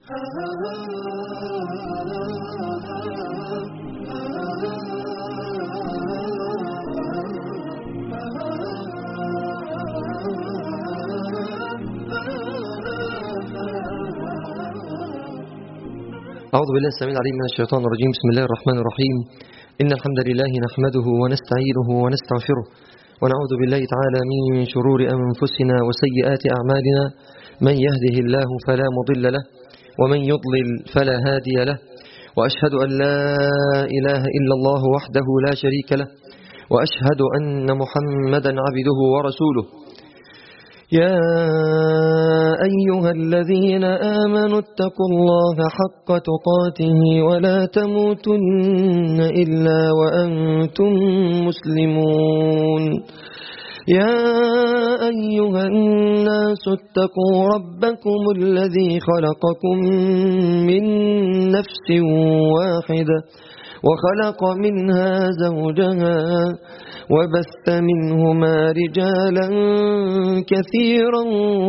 أعوذ بالله السميع العليم من الشيطان الرجيم بسم الله الرحمن الرحيم إن الحمد لله نحمده ونستعينه ونستغفره ونعوذ بالله تعالى من شرور أنفسنا وسيئات أعمالنا من يهده الله فلا مضل له ومن يضلل فلا هادي له وأشهد أن لا إله إلا الله وحده لا شريك له وأشهد أن محمدا عبده ورسوله يا أيها الذين آمنوا اتقوا الله حق تقاته ولا تموتن إلا وأنتم مسلمون يا أيها الناس اتقوا ربكم الذي خلقكم من نفس واحدة وخلق منها زوجها وبث منهما رجالا كثيرا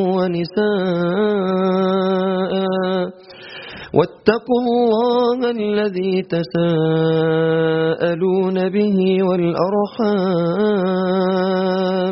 ونساء واتقوا الله الذي تساءلون به والأرحام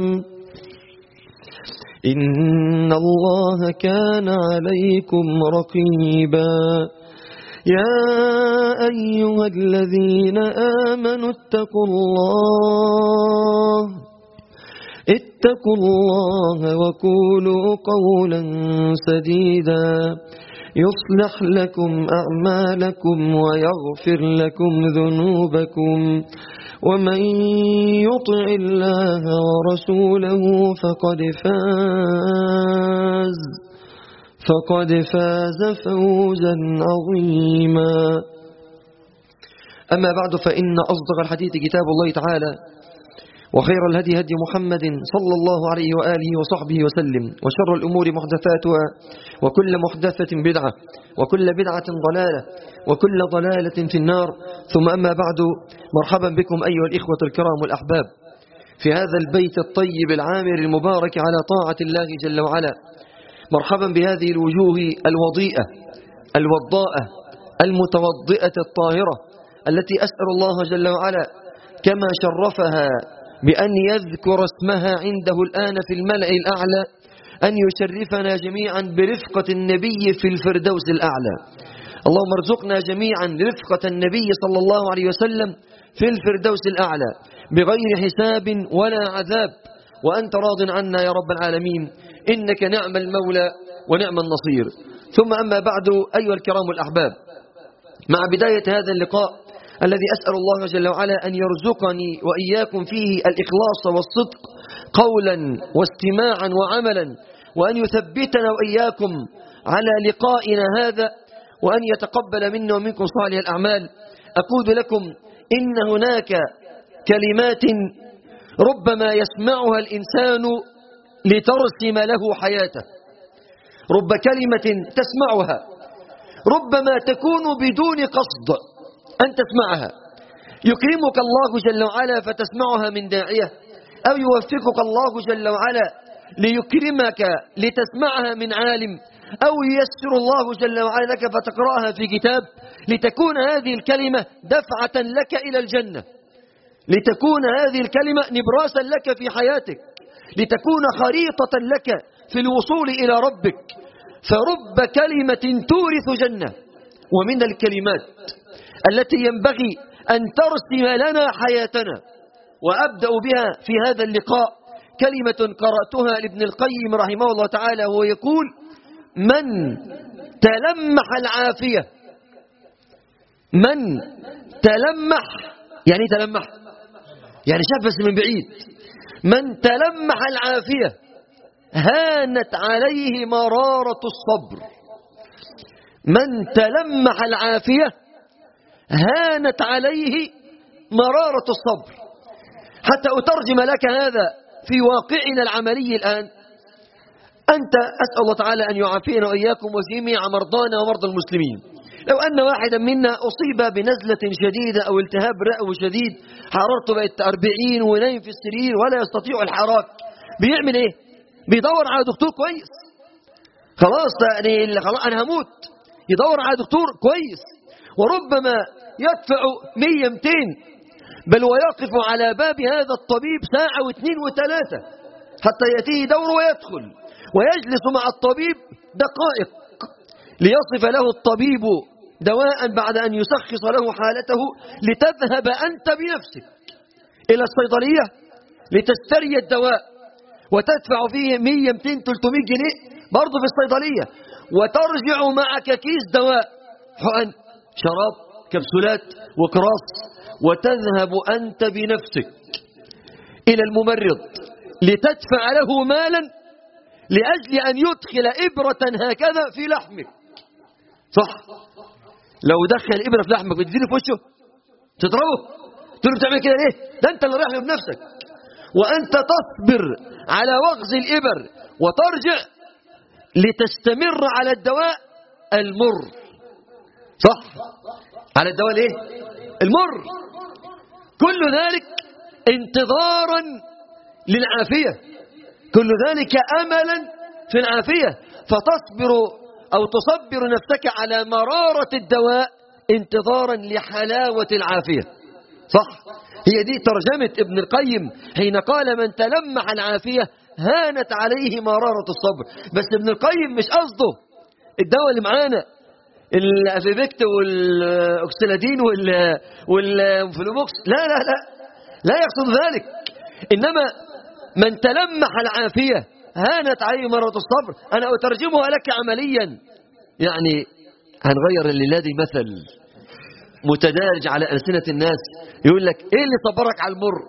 إن الله كان عليكم رقيبا يا أيها الذين آمنوا اتقوا الله اتقوا الله وقولوا قولا سديدا يصلح لكم أعمالكم ويغفر لكم ذنوبكم ومن يطع الله ورسوله فقد فاز فقد فاز فوزا عظيما أما بعد فإن أصدق الحديث كتاب الله تعالى وخير الهدي هدي محمد صلى الله عليه وآله وصحبه وسلم وشر الأمور محدثاتها وكل محدثة بدعة وكل بدعة ضلالة وكل ضلالة في النار ثم أما بعد مرحبا بكم أيها الإخوة الكرام والأحباب في هذا البيت الطيب العامر المبارك على طاعة الله جل وعلا مرحبا بهذه الوجوه الوضيئة الوضاءة المتوضئة الطاهرة التي أسأل الله جل وعلا كما شرفها بأن يذكر اسمها عنده الآن في الملأ الأعلى أن يشرفنا جميعا برفقة النبي في الفردوس الأعلى اللهم ارزقنا جميعا رفقة النبي صلى الله عليه وسلم في الفردوس الأعلى بغير حساب ولا عذاب وأنت راض عنا يا رب العالمين إنك نعم المولى ونعم النصير ثم أما بعد أيها الكرام الأحباب مع بداية هذا اللقاء الذي أسأل الله جل وعلا أن يرزقني وإياكم فيه الإخلاص والصدق قولا واستماعا وعملا وأن يثبتنا وإياكم على لقائنا هذا وأن يتقبل منا ومنكم صالح الأعمال أقول لكم إن هناك كلمات ربما يسمعها الإنسان لترسم له حياته رب كلمة تسمعها ربما تكون بدون قصد أن تسمعها يكرمك الله جل وعلا فتسمعها من داعية أو يوفقك الله جل وعلا ليكرمك لتسمعها من عالم أو ييسر الله جل وعلا لك فتقرأها في كتاب لتكون هذه الكلمة دفعة لك إلى الجنة لتكون هذه الكلمة نبراسا لك في حياتك لتكون خريطة لك في الوصول إلى ربك فرب كلمة تورث جنة ومن الكلمات التي ينبغي أن ترسم لنا حياتنا وأبدأ بها في هذا اللقاء كلمة قرأتها لابن القيم رحمه الله تعالى وهو يقول من تلمح العافية من تلمح يعني تلمح يعني شاف بس من بعيد من تلمح العافية هانت عليه مرارة الصبر من تلمح العافية هانت عليه مرارة الصبر حتى أترجم لك هذا في واقعنا العملي الآن أنت أسأل الله تعالى أن يعافينا وإياكم وجميع مرضانا ومرضى المسلمين لو أن واحدا منا أصيب بنزلة شديدة أو التهاب رئوي شديد حرارته بقت 40 ونايم في السرير ولا يستطيع الحراك بيعمل إيه؟ بيدور على دكتور كويس خلاص يعني خلاص أنا هموت يدور على دكتور كويس وربما يدفع 100 200 بل ويقف على باب هذا الطبيب ساعة واثنين وثلاثة حتى يأتيه دور ويدخل ويجلس مع الطبيب دقائق ليصف له الطبيب دواء بعد أن يشخص له حالته لتذهب أنت بنفسك إلى الصيدلية لتشتري الدواء وتدفع فيه 100 200 300 جنيه برضه في الصيدلية وترجع معك كيس دواء حقن شراب كبسولات وكراس وتذهب أنت بنفسك إلى الممرض لتدفع له مالا لأجل أن يدخل إبرة هكذا في لحمك صح لو دخل إبرة في لحمك بتديله في وشه تضربه تقول له بتعمل كده ليه ده أنت اللي رايح بنفسك وأنت تصبر على وغز الإبر وترجع لتستمر على الدواء المر صح على الدواء الايه المر كل ذلك انتظارا للعافية كل ذلك أملا في العافية فتصبر أو تصبر نفسك على مرارة الدواء انتظارا لحلاوة العافية صح هي دي ترجمة ابن القيم حين قال من تلمح العافية هانت عليه مرارة الصبر بس ابن القيم مش قصده الدواء اللي معانا الافيفيكت والاكسلادين والفلوموكس لا لا لا لا يقصد ذلك انما من تلمح العافيه هانت عليه مرض الصبر انا اترجمها لك عمليا يعني هنغير الليله دي مثل متدارج على السنه الناس يقول لك ايه اللي صبرك على المر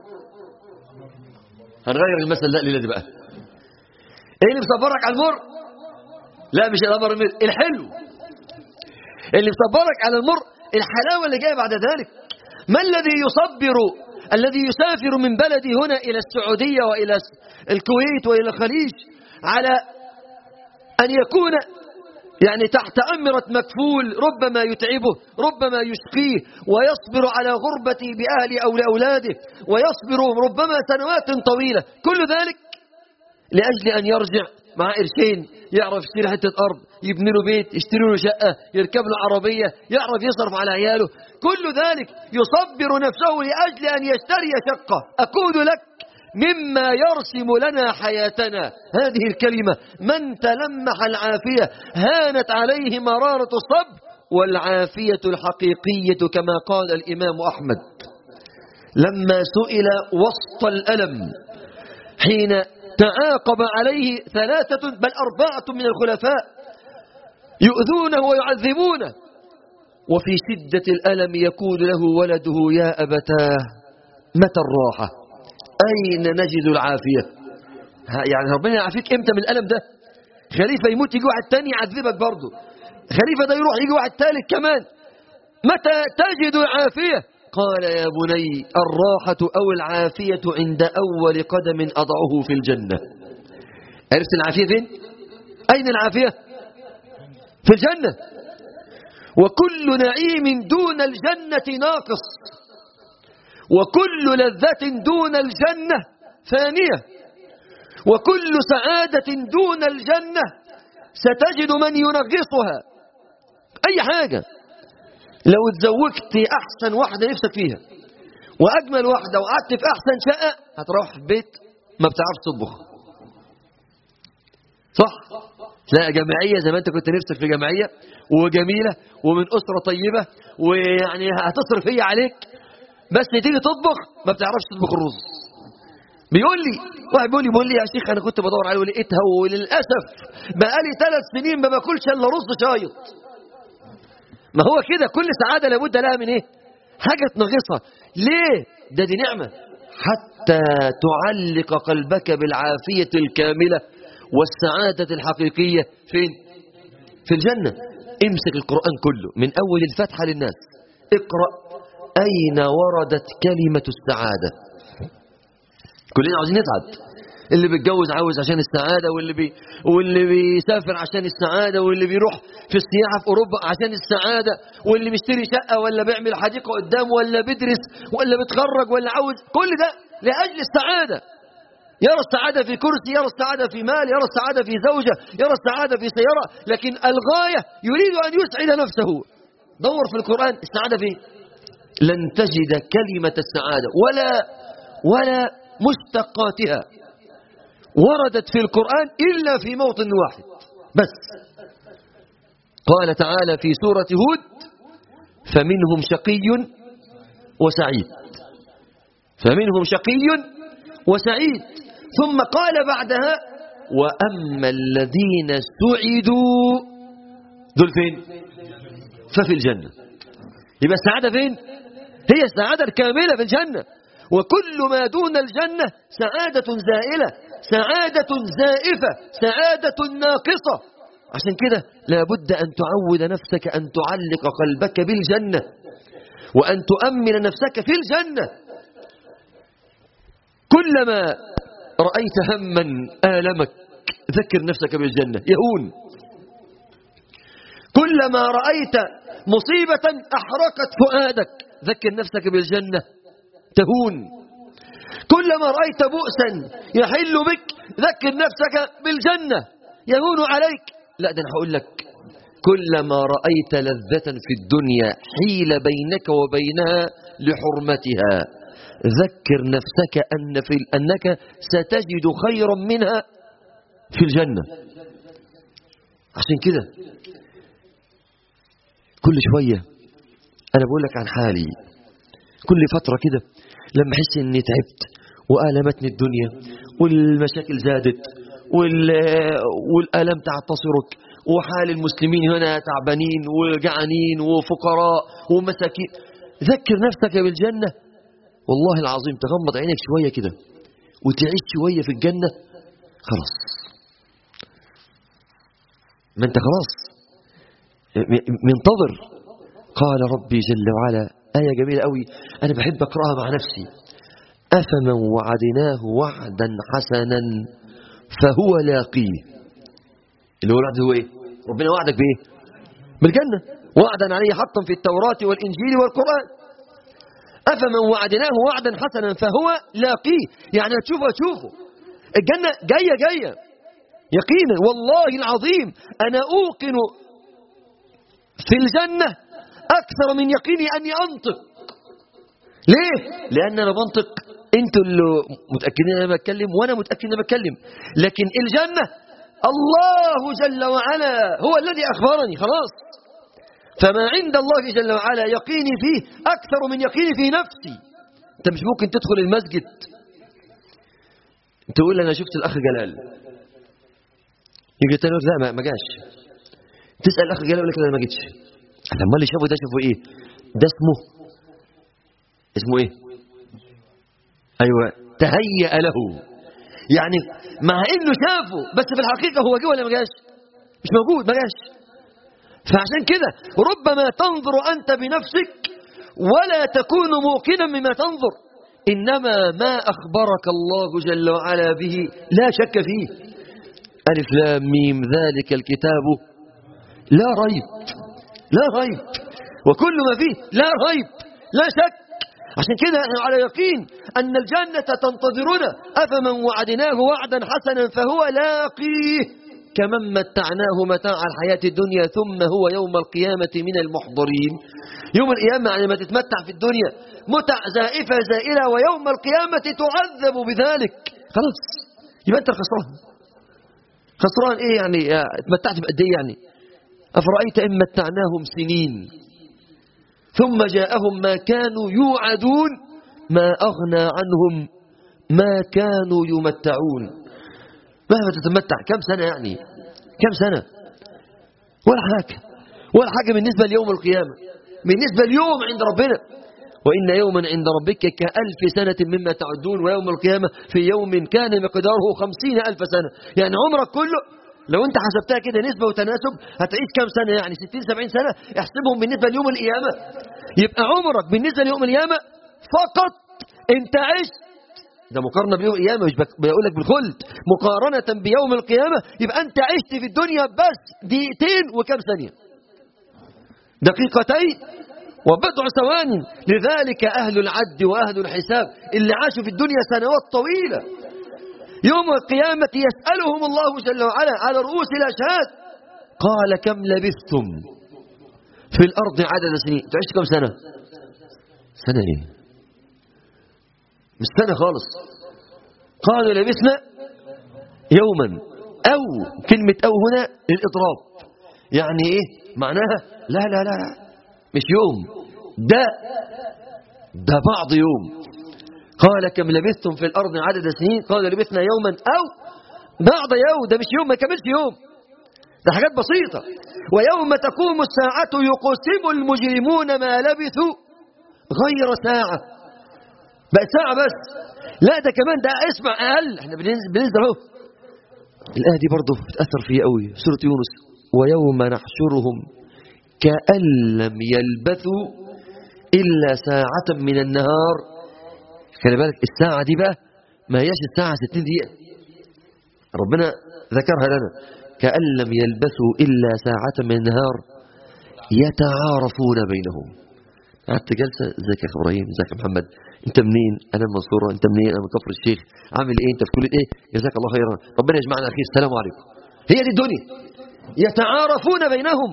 هنغير المثل ده الليله دي بقى ايه اللي مصبرك على المر لا مش الامر الحلو اللي مصبرك على المر الحلاوة اللي جاية بعد ذلك ما الذي يصبر الذي يسافر من بلدي هنا إلى السعودية وإلى الكويت وإلى الخليج على أن يكون يعني تحت أمرة مكفول ربما يتعبه ربما يشقيه ويصبر على غربته بأهله أو لأولاده ويصبر ربما سنوات طويلة كل ذلك لأجل أن يرجع مع قرشين يعرف يشتري حتة أرض يبني له بيت يشتري له شقة يركب له عربية يعرف يصرف على عياله كل ذلك يصبر نفسه لأجل أن يشتري شقة أقول لك مما يرسم لنا حياتنا هذه الكلمة من تلمح العافية هانت عليه مرارة الصبر والعافية الحقيقية كما قال الإمام أحمد لما سئل وسط الألم حين تعاقب عليه ثلاثة بل أربعة من الخلفاء يؤذونه ويعذبونه وفي شدة الألم يقول له ولده يا أبتاه متى الراحة أين نجد العافية يعني ربنا يعافيك إمتى من الألم ده خليفة يموت يجي واحد تاني يعذبك برضه خليفة ده يروح يجي واحد ثالث كمان متى تجد العافية قال يا بني الراحة أو العافية عند أول قدم أضعه في الجنة عرفت العافية فين؟ أين العافية؟ في الجنة وكل نعيم دون الجنة ناقص وكل لذة دون الجنة ثانية وكل سعادة دون الجنة ستجد من ينغصها أي حاجة لو اتزوجت أحسن واحدة نفسك فيها وأجمل واحدة وقعدت في أحسن شقة هتروح بيت ما بتعرفش تطبخ صح لا جماعية زي ما انت كنت نفسك في جماعية وجميلة ومن أسرة طيبة ويعني هتصرف هي عليك بس تيجي تطبخ ما بتعرفش تطبخ الرز بيقول لي واحد بيقول لي بيقول لي يا شيخ انا كنت بدور عليه ولقيتها وللاسف بقالي ثلاث سنين ما باكلش الا رز شايط ما هو كده كل سعادة لابد لها من ايه حاجة تنغصها ليه ده دي نعمة حتى تعلق قلبك بالعافية الكاملة والسعادة الحقيقية فين في الجنة امسك القرآن كله من أول الفتحة للناس اقرأ أين وردت كلمة السعادة كلنا عاوزين نسعد اللي بيتجوز عاوز عشان السعادة واللي بي واللي بيسافر عشان السعادة واللي بيروح في السياحة في أوروبا عشان السعادة واللي بيشتري شقة ولا بيعمل حديقة قدام ولا بيدرس ولا بيتخرج ولا عاوز كل ده لأجل السعادة يرى السعادة في كرسي يرى السعادة في مال يرى السعادة في زوجة يرى السعادة في سيارة لكن الغاية يريد أن يسعد نفسه دور في القرآن السعادة في لن تجد كلمة السعادة ولا ولا مشتقاتها وردت في القرآن إلا في موطن واحد بس قال تعالى في سورة هود فمنهم شقي وسعيد فمنهم شقي وسعيد ثم قال بعدها وأما الذين سعدوا دول فين ففي الجنة يبقى السعادة فين هي السعادة الكاملة في الجنة وكل ما دون الجنة سعادة زائلة سعادة زائفة سعادة ناقصة عشان كده لابد أن تعود نفسك أن تعلق قلبك بالجنة وأن تؤمن نفسك في الجنة كلما رأيت هما آلمك ذكر نفسك بالجنة يهون كلما رأيت مصيبة أحرقت فؤادك ذكر نفسك بالجنة تهون كلما رأيت بؤسا يحل بك ذكر نفسك بالجنة يهون عليك لا ده أنا هقول لك كلما رأيت لذة في الدنيا حيل بينك وبينها لحرمتها ذكر نفسك أن في أنك ستجد خيرا منها في الجنة عشان كده كل شوية أنا بقول لك عن حالي كل فترة كده لما أحس إني تعبت وآلمتني الدنيا والمشاكل زادت والآلام تعتصرك وحال المسلمين هنا تعبانين وجعانين وفقراء ومساكين ذكر نفسك بالجنة والله العظيم تغمض عينك شوية كده وتعيش شوية في الجنة خلاص ما انت خلاص منتظر قال ربي جل وعلا آية جميلة قوي أنا بحب أقرأها مع نفسي أفمن وعدناه وعدا حسنا فهو لاقيه اللي هو الوعد هو إيه ربنا وعدك بإيه بالجنة وعدا عليه حقا في التوراة والإنجيل والقرآن أفمن وعدناه وعدا حسنا فهو لاقيه يعني هتشوفه هتشوفه الجنة جاية جاية يقينا والله العظيم أنا أوقن في الجنة أكثر من يقيني أني أنطق ليه؟ لأن أنا بنطق أنتوا اللي متأكدين أنا بتكلم وأنا متأكد أنا بتكلم لكن الجنة الله جل وعلا هو الذي أخبرني خلاص فما عند الله جل وعلا يقيني فيه أكثر من يقيني في نفسي أنت مش ممكن تدخل المسجد تقول أنا شفت الأخ جلال يجي تاني لا ما جاش تسأل الأخ جلال يقول لك لا ما جيتش لما اللي شافه ده شافه إيه ده اسمه اسمه إيه أيوة تهيأ له يعني مع إنه شافه بس في الحقيقة هو جه ولا ما جاش مش موجود ما جاش فعشان كده ربما تنظر أنت بنفسك ولا تكون موقنا مما تنظر إنما ما أخبرك الله جل وعلا به لا شك فيه ألف لام ميم ذلك الكتاب لا ريب لا ريب وكل ما فيه لا ريب لا شك عشان كده احنا على يقين أن الجنة تنتظرنا أفمن وعدناه وعدا حسنا فهو لاقيه كمن متعناه متاع الحياة الدنيا ثم هو يوم القيامة من المحضرين يوم القيامة يعني ما تتمتع في الدنيا متع زائفة زائلة ويوم القيامة تعذب بذلك خلاص يبقى أنت خسران خسران إيه يعني اتمتعت بقد إيه يعني أفرأيت إن متعناهم سنين ثم جاءهم ما كانوا يوعدون ما أغنى عنهم ما كانوا يمتعون مهما تتمتع كم سنة يعني كم سنة ولا حاجة ولا حاجة بالنسبة ليوم القيامة بالنسبة ليوم عند ربنا وإن يوما عند ربك كألف سنة مما تعدون ويوم القيامة في يوم كان مقداره خمسين ألف سنة يعني عمرك كله لو انت حسبتها كده نسبة وتناسب هتعيش كام سنة يعني 60 70 سنة احسبهم بالنسبة ليوم القيامة يبقى عمرك بالنسبة ليوم القيامة فقط انت عشت ده مقارنة بيوم القيامة مش بقول لك بالخلد مقارنة بيوم القيامة يبقى انت عشت في الدنيا بس دقيقتين وكم ثانية دقيقتين وبضع ثوان لذلك أهل العد وأهل الحساب اللي عاشوا في الدنيا سنوات طويلة يوم القيامة يسألهم الله جل وعلا على رؤوس الأشهاد قال كم لبثتم في الأرض عدد سنين تعيش كم سنة سنة ايه مش سنة خالص قالوا لبثنا يوما أو كلمة أو هنا للإضراب يعني إيه معناها لا لا لا مش يوم ده ده بعض يوم قال كم لبثتم في الأرض عدد سنين قالوا لبثنا يوما أو بعض يوم ده مش يوم ما كملش يوم ده حاجات بسيطة ويوم تقوم الساعة يقسم المجرمون ما لبثوا غير ساعة بقت ساعة بس لا ده كمان ده اسمع أقل احنا بننزل بننزل اهو الآية دي برضه بتأثر فيا قوي سورة يونس ويوم نحشرهم كأن لم يلبثوا إلا ساعة من النهار خلي بالك الساعة دي بقى ما هياش الساعة 60 دقيقة ربنا ذكرها لنا كأن لم يلبثوا إلا ساعة من النهار يتعارفون بينهم قعدت جلسة ازيك يا ابراهيم ازيك يا محمد انت منين انا من المنصورة انت منين انا من كفر الشيخ عامل ايه انت في كلية ايه جزاك الله خيرا ربنا يجمعنا على خير السلام عليكم هي دي الدنيا يتعارفون بينهم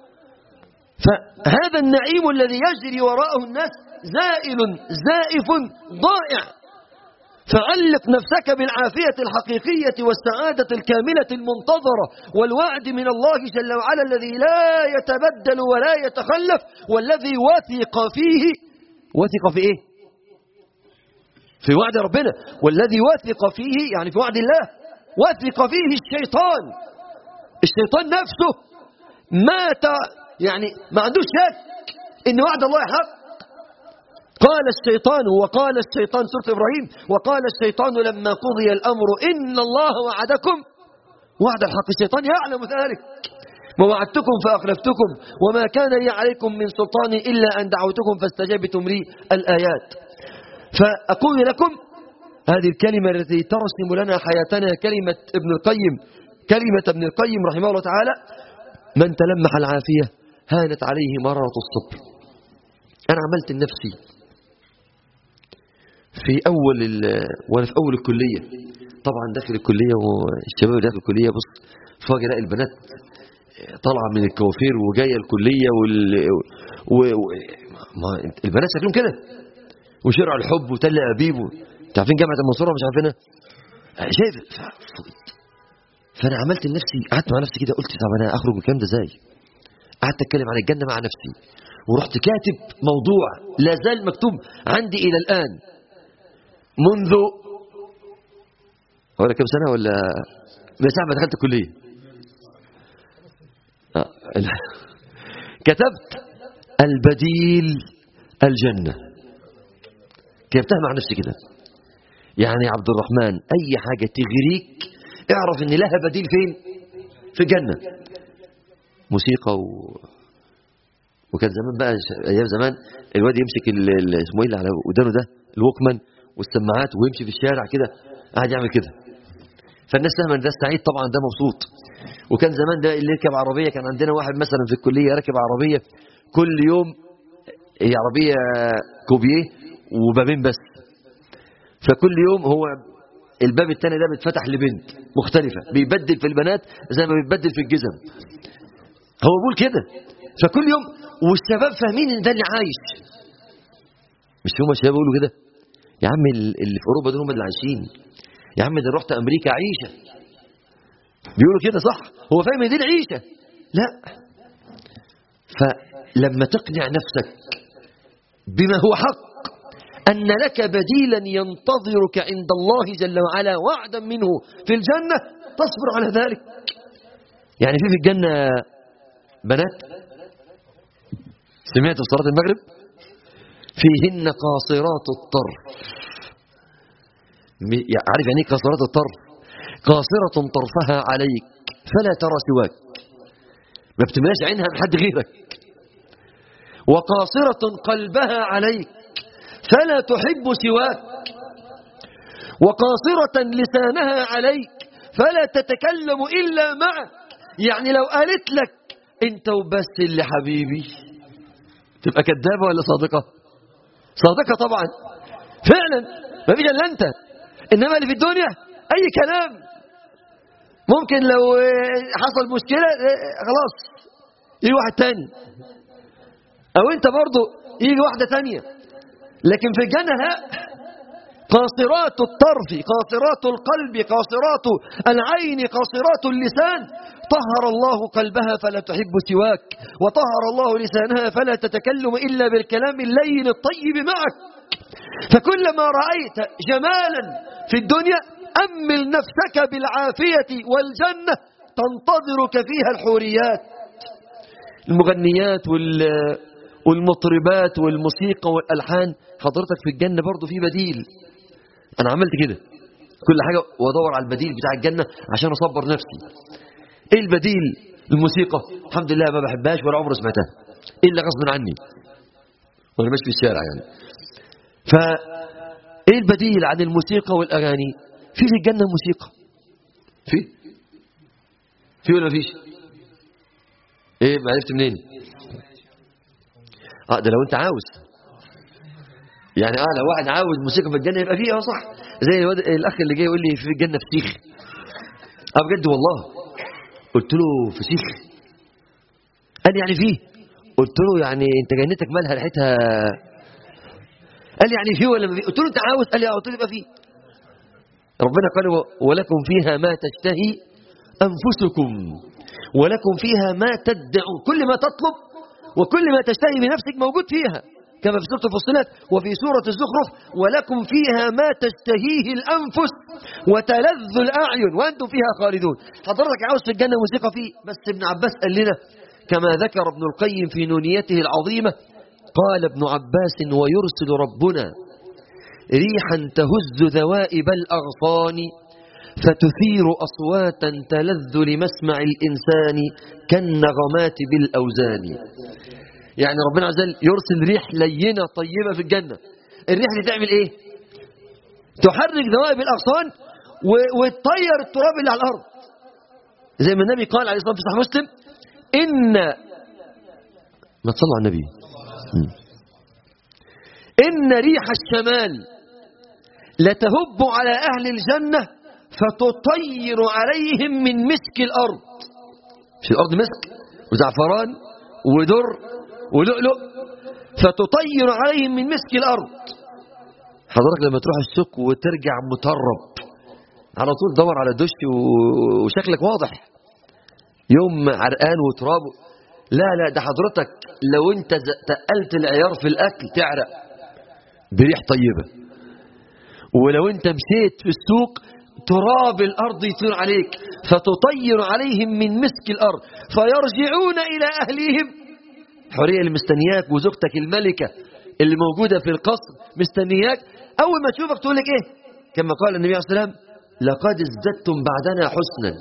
فهذا النعيم الذي يجري وراءه الناس زائل زائف ضائع فعلق نفسك بالعافية الحقيقية والسعادة الكاملة المنتظرة والوعد من الله جل وعلا الذي لا يتبدل ولا يتخلف والذي وثق فيه وثق في ايه في وعد ربنا والذي وثق فيه يعني في وعد الله وثق فيه الشيطان الشيطان نفسه ما ت... يعني ما عندوش شك ان وعد الله حق قال الشيطان وقال الشيطان سورة إبراهيم وقال الشيطان لما قضي الأمر إن الله وعدكم وعد الحق الشيطان يعلم ذلك ووعدتكم فأخلفتكم وما كان لي عليكم من سلطان إلا أن دعوتكم فاستجبتم لي الآيات فأقول لكم هذه الكلمة التي ترسم لنا حياتنا كلمة ابن القيم كلمة ابن القيم رحمه الله تعالى من تلمح العافية هانت عليه مرارة الصبر أنا عملت لنفسي في أول وأنا في أول الكلية طبعا داخل الكلية والشباب داخل الكلية بص فاجئ الاقي البنات طالعة من الكوافير وجاية الكلية وال... و... و... ما... البنات شكلهم كده وشرع الحب وتل أبيب انت عارفين جامعة المنصورة مش عارفينها شايف ف... فأنا عملت لنفسي قعدت مع نفسي كده قلت طب أنا أخرج من الكلام ده إزاي قعدت أتكلم عن الجنة مع نفسي ورحت كاتب موضوع لا زال مكتوب عندي إلى الآن منذ ولا كم سنة ولا من ساعة ما دخلت الكلية آه. كتبت البديل الجنة كتبتها مع نفسي كده يعني يا عبد الرحمن أي حاجة تغريك اعرف ان لها بديل فين في الجنة موسيقى و... وكان زمان بقى ايام زمان الواد يمسك اسمه ايه اللي على ودانه ده الوكمان والسماعات ويمشي في الشارع كده قاعد يعمل كده فالناس فاهمه ان ده سعيد طبعا ده مبسوط وكان زمان ده اللي يركب عربيه كان عندنا واحد مثلا في الكليه راكب عربيه كل يوم هي عربيه كوبيه وبابين بس فكل يوم هو الباب الثاني ده بيتفتح لبنت مختلفة بيبدل في البنات زي ما بيبدل في الجزم هو بيقول كده فكل يوم والشباب فاهمين ان ده اللي عايش مش هم الشباب بيقولوا كده يا عم اللي في اوروبا دول هم اللي عايشين يا عم ده رحت امريكا عيشه بيقولوا كده صح هو فاهم دي العيشه لا فلما تقنع نفسك بما هو حق أن لك بديلا ينتظرك عند الله جل وعلا وعدا منه في الجنة تصبر على ذلك يعني في في الجنة بنات سمعت في صلاة المغرب فيهن قاصرات الطرف عارف يعني ايه قاصرات الطرف قاصرة طرفها عليك فلا ترى سواك ما بتملاش عينها من حد غيرك وقاصرة قلبها عليك فلا تحب سواك وقاصرة لسانها عليك فلا تتكلم إلا معك يعني لو قالت لك انت وبس اللي حبيبي تبقى كذابة ولا صادقة صادقة طبعا فعلا ما فيش الا انت انما اللي في الدنيا اي كلام ممكن لو حصل مشكلة خلاص يجي واحد تاني او انت برضو يجي واحدة تانية لكن في الجنة لا قاصرات الطرف قاصرات القلب قاصرات العين قاصرات اللسان طهر الله قلبها فلا تحب سواك وطهر الله لسانها فلا تتكلم إلا بالكلام اللين الطيب معك فكلما رأيت جمالا في الدنيا أمل نفسك بالعافية والجنة تنتظرك فيها الحوريات المغنيات والمطربات والموسيقى والألحان حضرتك في الجنة برضو في بديل أنا عملت كده كل حاجة وادور على البديل بتاع الجنة عشان أصبر نفسي إيه البديل الموسيقى الحمد لله ما بحبهاش ولا عمري سمعتها إلا غصب عني وأنا ماشي في الشارع يعني فإيه البديل عن الموسيقى والأغاني في في الجنة موسيقى في في ولا مفيش ايه ما عرفت منين اه ده لو انت عاوز يعني اه لو واحد عاوز موسيقى في الجنة يبقى فيه اه صح زي الواد الاخ اللي جاي يقول لي في الجنة فسيخ اه بجد والله قلت له فسيخ قال لي يعني فيه قلت له يعني انت جنتك مالها ريحتها قال لي يعني فيه ولا ما فيه قلت له انت عاوز قال لي اه قلت له يبقى فيه ربنا قال ولكم فيها ما تشتهي أنفسكم ولكم فيها ما تدعون كل ما تطلب وكل ما تشتهي بنفسك موجود فيها كما في سورة الفصلات وفي سورة الزخرف ولكم فيها ما تشتهيه الأنفس وتلذ الأعين وأنتم فيها خالدون حضرتك عاوز في الجنة موسيقى فيه بس ابن عباس قال لنا كما ذكر ابن القيم في نونيته العظيمة قال ابن عباس ويرسل ربنا ريحا تهز ذوائب الأغصان فتثير أصواتا تلذ لمسمع الإنسان كالنغمات بالأوزان يعني ربنا عز وجل يرسل ريح لينة طيبة في الجنة الريح دي تعمل ايه تحرك ذوائب الأغصان وتطير التراب اللي على الأرض زي ما النبي قال عليه الصلاة والسلام في صحيح مسلم إن ما تصلوا على النبي إن ريح الشمال لتهب على أهل الجنة فتطير عليهم من مسك الأرض في الأرض مسك وزعفران ودر ولؤلؤ فتطير عليهم من مسك الأرض حضرتك لما تروح السوق وترجع مطرب على طول دور على دش وشكلك واضح يوم عرقان وتراب لا لا ده حضرتك لو انت تقلت العيار في الأكل تعرق بريح طيبة ولو انت مشيت في السوق تراب الأرض يطير عليك فتطير عليهم من مسك الأرض فيرجعون إلى أهليهم حرية اللي مستنياك وزوجتك الملكة اللي موجودة في القصر مستنياك أول ما تشوفك تقول لك إيه كما قال النبي عليه الصلاة والسلام لقد ازددتم بعدنا حسنا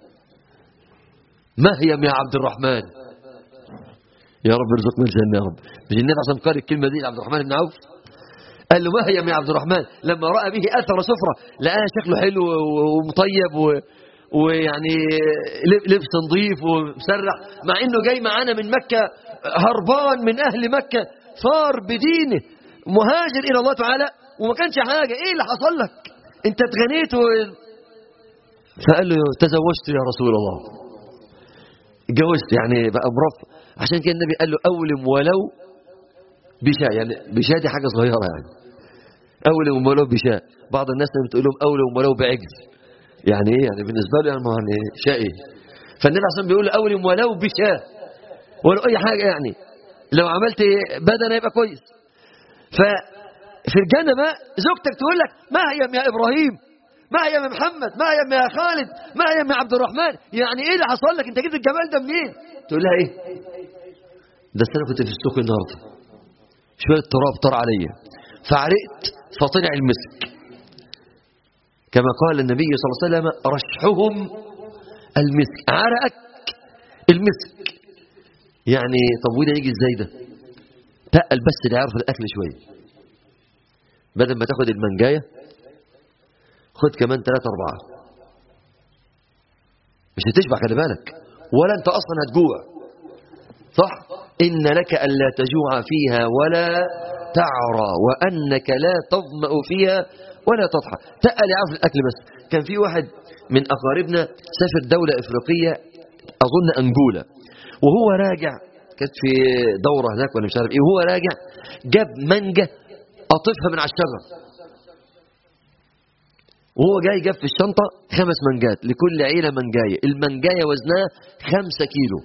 مهيم يا عبد الرحمن يا رب ارزقنا الجنة يا رب مش النبي عشان قال الكلمة دي لعبد الرحمن بن عوف قال له مهيم يا عبد الرحمن لما رأى به أثر سفرة لقاه شكله حلو ومطيب و... ويعني لبس نظيف ومسرح مع انه جاي معانا من مكة هربان من اهل مكة صار بدينه مهاجر الى الله تعالى وما كانش حاجة ايه اللي حصل لك انت اتغنيت و... فقال له تزوجت يا رسول الله اتجوزت يعني بقى مرفع عشان كده النبي قال له اولم ولو بشاء يعني بشاء دي حاجة صغيرة يعني اولم ولو بشاء بعض الناس لما تقول لهم اولم ولو بعجز يعني ايه يعني بالنسبة له يعني ما يعني شاء ايه فالنبي عشان بيقول له اولم ولو بشاء ولو اي حاجة يعني لو عملت بدن يبقى كويس ففي الجنة ما زوجتك تقول لك ما هي يا ابراهيم ما هي يا محمد ما هي يا خالد ما هي يا عبد الرحمن يعني ايه اللي حصل لك انت جبت الجمال ده منين تقول لها ايه ده انا كنت في السوق النهارده شويه تراب طار عليا فعرقت فطلع المسك كما قال النبي صلى الله عليه وسلم رشحهم المسك عرقك المسك يعني طب وده يجي ازاي ده تقل بس اللي يعرف الاكل شويه بدل ما تاخد المنجايه خد كمان ثلاثة أربعة مش هتشبع خلي بالك ولا أنت أصلا هتجوع صح إن لك ألا تجوع فيها ولا تعرى وأنك لا تظمأ فيها ولا تضحى تقل يعرف الأكل بس كان في واحد من أقاربنا سافر دولة إفريقية أظن أنجولا وهو راجع كانت في دورة هناك ولا مش عارف إيه وهو راجع جاب مانجا قطفها من على الشجر وهو جاي جاب في الشنطة خمس منجات لكل عيلة منجاية المنجاية وزنها خمسة كيلو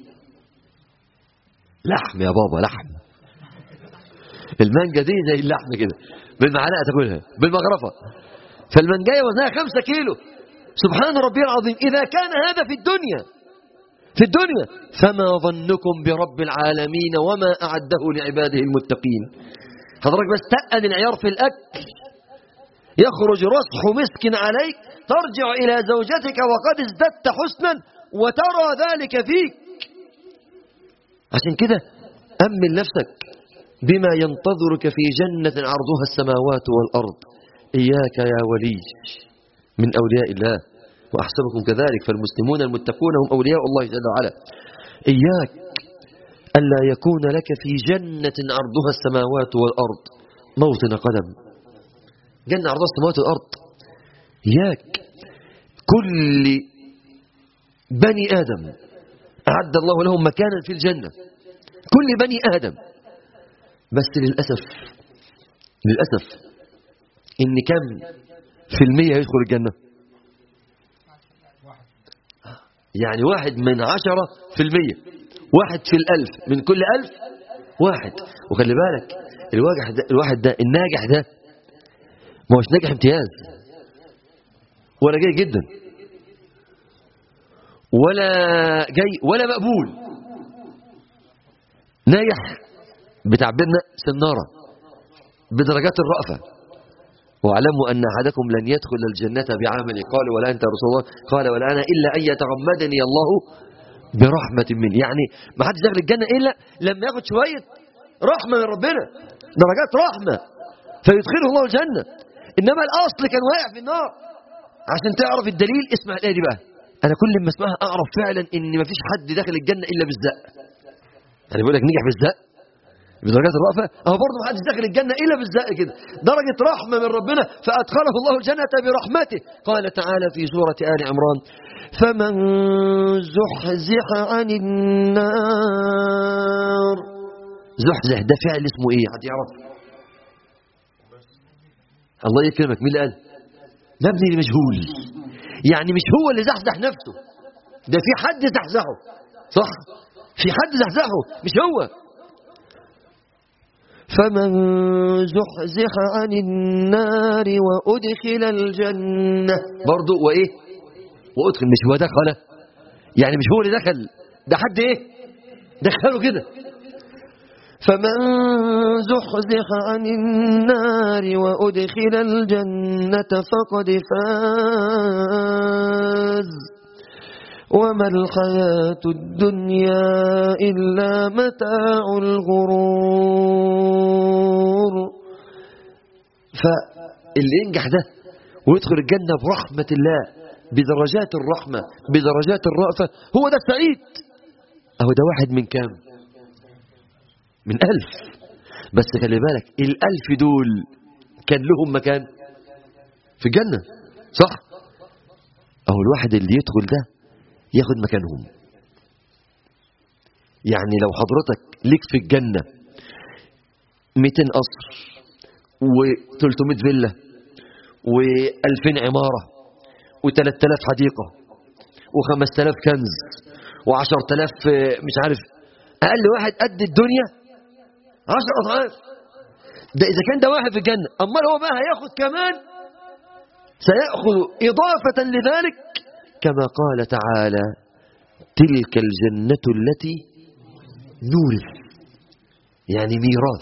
لحم يا بابا لحم المانجا دي زي اللحم كده بالمعلقة تاكلها بالمغرفة فالمنجاية وزنها خمسة كيلو سبحان ربي العظيم إذا كان هذا في الدنيا في الدنيا فما ظنكم برب العالمين وما أعده لعباده المتقين حضرتك بس تأن العيار في الأكل يخرج رصح مسك عليك ترجع إلى زوجتك وقد ازددت حسنا وترى ذلك فيك عشان كده أمن نفسك بما ينتظرك في جنة عرضها السماوات والأرض إياك يا ولي من أولياء الله وأحسبكم كذلك فالمسلمون المتقون هم أولياء الله جل وعلا إياك ألا يكون لك في جنة عرضها السماوات والأرض موطن قدم جنة عرضها السماوات والأرض إياك كل بني آدم أعد الله لهم مكانا في الجنة كل بني آدم بس للأسف للأسف إن كم في المية يدخل الجنة يعني واحد من عشرة في المية واحد في الألف من كل ألف واحد وخلي بالك الواجح ده الواحد ده الناجح ده ما هوش ناجح امتياز ولا جاي جدا ولا جاي ولا مقبول ناجح بتعبيرنا سنارة بدرجات الرأفة واعلموا أن أحدكم لن يدخل الجنة بعمل قال ولا أنت يا رسول الله قال ولا أنا إلا أن يتغمدني الله برحمة منه يعني ما حدش داخل الجنة إلا لما ياخد شوية رحمة من ربنا درجات رحمة فيدخله الله الجنة إنما الأصل كان واقع في النار عشان تعرف الدليل اسمع الآية دي بقى أنا كل ما اسمعها أعرف فعلا إن ما فيش حد داخل الجنة إلا بالزق يعني بيقول لك نجح بالزق بدرجات الرأفة أهو برضه ما حدش داخل الجنة إلا بالزق كده درجة رحمة من ربنا فأدخله الله الجنة برحمته قال تعالى في سورة آل عمران فمن زحزح عن النار زحزح ده فعل اسمه ايه حد يعرف الله يكرمك مين اللي قال مبني لمجهول يعني مش هو اللي زحزح نفسه ده في حد زحزحه صح في حد زحزحه مش هو فمن زحزح عن النار وأدخل الجنة برضو وإيه وأدخل مش هو دخل يعني مش هو اللي دخل ده حد إيه دخله كده فمن زحزح عن النار وأدخل الجنة فقد فاز وما الحياة الدنيا إلا متاع الغرور فاللي ينجح ده ويدخل الجنة برحمة الله بدرجات الرحمة بدرجات الرأفة هو ده السعيد أهو ده واحد من كام من ألف بس خلي بالك الألف دول كان لهم مكان في الجنة صح أهو الواحد اللي يدخل ده ياخد مكانهم يعني لو حضرتك ليك في الجنة 200 قصر و300 فيلا و2000 عمارة و3000 حديقة و5000 كنز و10000 مش عارف أقل واحد قد الدنيا 10 أضعاف ده إذا كان ده واحد في الجنة أمال هو بقى هياخد كمان سيأخذ إضافة لذلك كما قال تعالى تلك الجنة التي نورث يعني ميراث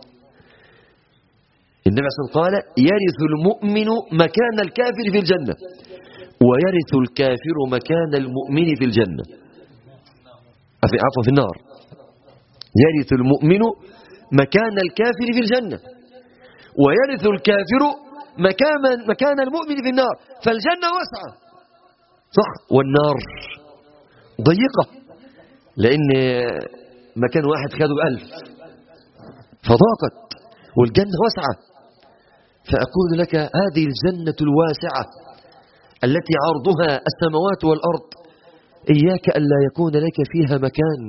النبي صلى الله عليه وسلم قال يرث المؤمن مكان الكافر في الجنة ويرث الكافر مكان المؤمن في الجنة عفوا في النار يرث المؤمن مكان الكافر في الجنة ويرث الكافر مكان مكان المؤمن في النار فالجنة واسعة صح والنار ضيقة لأن مكان واحد خده بألف فضاقت والجنة واسعة فأقول لك هذه الجنة الواسعة التي عرضها السماوات والأرض إياك ألا يكون لك فيها مكان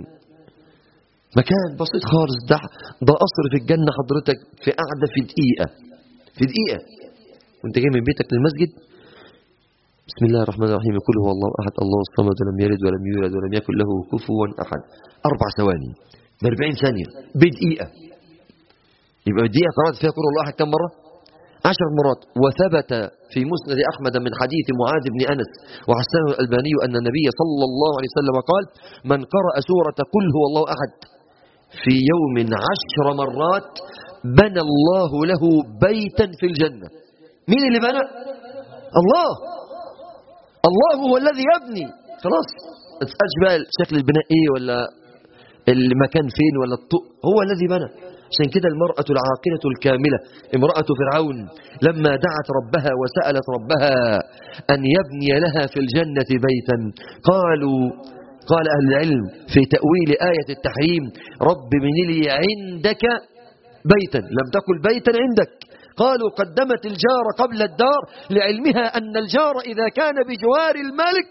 مكان بسيط خالص ده, ده قصر في الجنة حضرتك في قعدة في دقيقة في دقيقة وانت جاي من بيتك للمسجد بسم الله الرحمن الرحيم يقول هو الله أحد الله الصمد ولم يلد ولم يولد ولم يكن له كفوا أحد أربع ثواني ب 40 ثانية بدقيقة يبقى الدقيقة قرأت فيها قول الله أحد كم مرة؟ عشر مرات وثبت في مسند أحمد من حديث معاذ بن أنس وحسنه الألباني أن النبي صلى الله عليه وسلم قال من قرأ سورة قل هو الله أحد في يوم عشر مرات بنى الله له بيتا في الجنة مين اللي بنى؟ الله الله هو الذي يبني خلاص ما تسألش بقى شكل البناء ايه ولا المكان فين ولا الطوق هو الذي بنى عشان كده المرأة العاقلة الكاملة امرأة فرعون لما دعت ربها وسألت ربها أن يبني لها في الجنة بيتا قالوا قال أهل العلم في تأويل آية التحريم رب من لي عندك بيتا لم تقل بيتا عندك قالوا قدمت الجار قبل الدار لعلمها أن الجار إذا كان بجوار الملك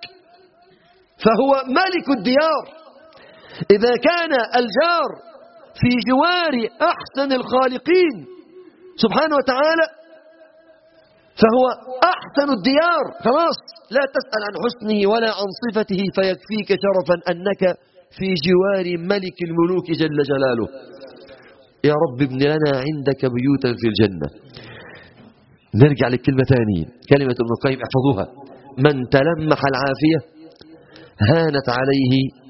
فهو ملك الديار إذا كان الجار في جوار أحسن الخالقين سبحانه وتعالى فهو أحسن الديار خلاص لا تسأل عن حسنه ولا عن صفته فيكفيك شرفا أنك في جوار ملك الملوك جل جلاله يا رب ابن لنا عندك بيوتا في الجنة نرجع للكلمة ثانية كلمة ابن القيم احفظوها من تلمح العافية هانت عليه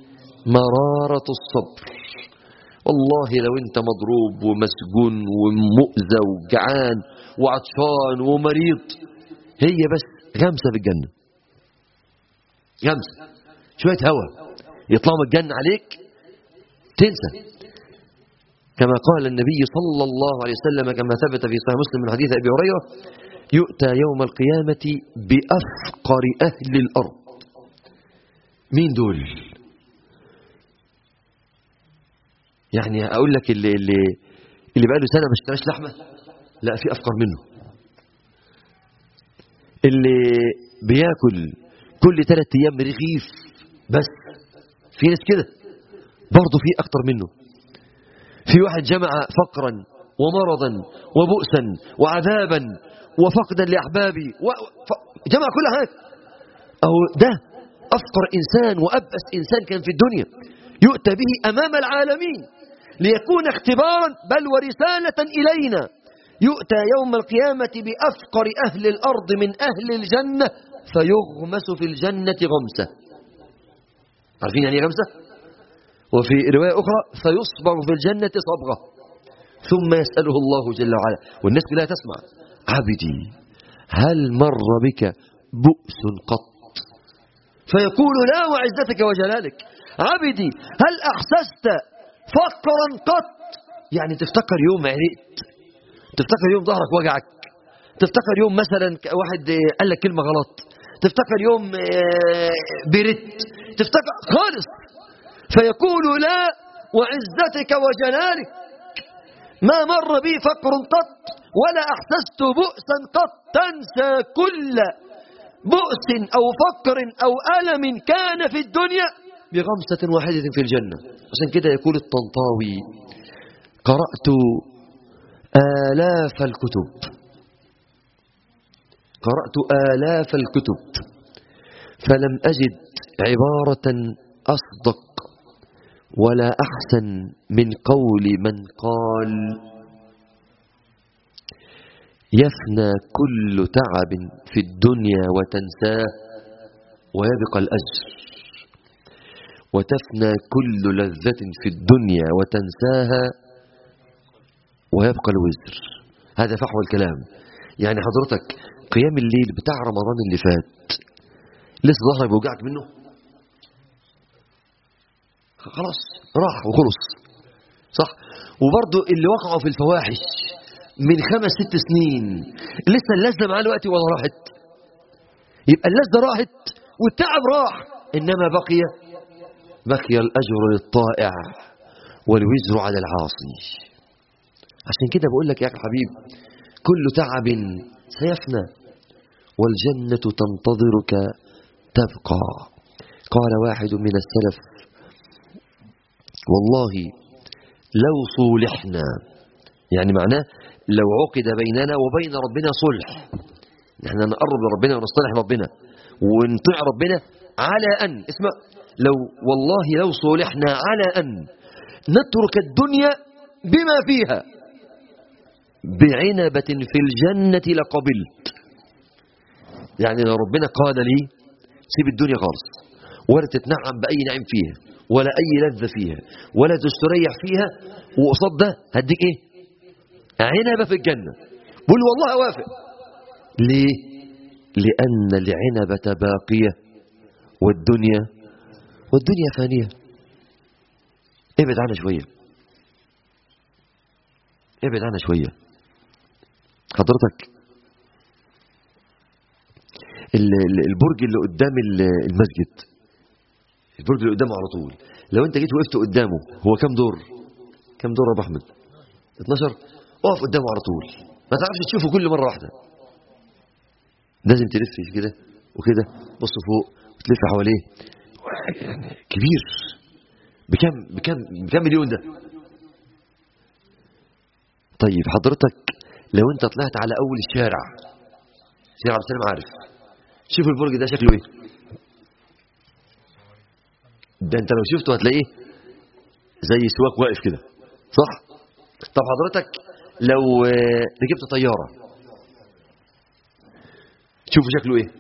مرارة الصبر والله لو انت مضروب ومسجون ومؤذى وجعان وعطشان ومريض هي بس غمسة في الجنة غمسة شوية هواء يطلعوا من الجنة عليك تنسى كما قال النبي صلى الله عليه وسلم كما ثبت في صحيح مسلم من حديث أبي هريرة يؤتى يوم القيامة بأفقر أهل الأرض مين دول يعني أقول لك اللي, اللي, اللي بقاله سنة ما اشتراش لحمة لا في أفقر منه اللي بياكل كل ثلاث أيام رغيف بس في ناس كده برضه في أكتر منه في واحد جمع فقرا ومرضا وبؤسا وعذابا وفقدا لأحبابي جمع كل حاجة أو ده أفقر إنسان وأبأس إنسان كان في الدنيا يؤتى به أمام العالمين ليكون اختبارا بل ورسالة إلينا يؤتى يوم القيامة بأفقر أهل الأرض من أهل الجنة فيغمس في الجنة غمسة عارفين يعني غمسة؟ وفي رواية أخرى فيصبغ في الجنة صبغة ثم يسأله الله جل وعلا والناس كلها تسمع عبدي هل مر بك بؤس قط فيقول لا وعزتك وجلالك عبدي هل أحسست فقرا قط يعني تفتكر يوم عرقت تفتكر يوم ظهرك وجعك تفتكر يوم مثلا واحد قال لك كلمة غلط تفتكر يوم بردت تفتكر خالص فيقول لا وعزتك وجلالك ما مر بي فقر قط ولا أحسست بؤسا قط تنسى كل بؤس أو فقر أو ألم كان في الدنيا بغمسة واحدة في الجنة عشان كده يقول الطنطاوي قرأت آلاف الكتب قرأت آلاف الكتب فلم أجد عبارة أصدق ولا أحسن من قول من قال يفنى كل تعب في الدنيا وتنساه ويبقى الأجر وتفنى كل لذة في الدنيا وتنساها ويبقى الوزر هذا فحوى الكلام يعني حضرتك قيام الليل بتاع رمضان اللي فات لسه ظهرك بيوجعك منه خلاص راح وخلص صح وبرضه اللي وقعوا في الفواحش من خمس ست سنين لسه اللذة معاه الوقت ولا راحت يبقى اللذة راحت والتعب راح إنما بقي بقي الأجر للطائع والوزر على العاصي عشان كده بقول لك يا أخي الحبيب كل تعب سيفنى والجنة تنتظرك تبقى قال واحد من السلف والله لو صولحنا يعني معناه لو عقد بيننا وبين ربنا صلح نحن نقرب لربنا ونصطلح ربنا ونطيع ربنا على أن اسمع لو والله لو صولحنا على أن نترك الدنيا بما فيها بعنبة في الجنة لقبلت يعني لو ربنا قال لي سيب الدنيا خالص ولا تتنعم بأي نعيم فيها ولا أي لذة فيها ولا تستريح فيها وقصاد ده هديك إيه عنبة في الجنة بقول والله أوافق ليه لأن العنبة باقية والدنيا والدنيا فانية ابعد عنها شوية ابعد عنها شوية حضرتك البرج اللي قدام المسجد البرج اللي قدامه على طول لو انت جيت وقفت قدامه هو كام دور كام دور يا ابو احمد 12 اقف قدامه على طول ما تعرفش تشوفه كل مره واحده لازم تلف كده وكده بص فوق وتلف حواليه يعني كبير بكم بكم بكم مليون ده طيب حضرتك لو انت طلعت على اول الشارع شارع عبد السلام عارف شوف البرج ده شكله ايه ده انت لو شفته هتلاقيه زي سواق واقف كده صح طب حضرتك لو ركبت طيارة تشوفوا شكله ايه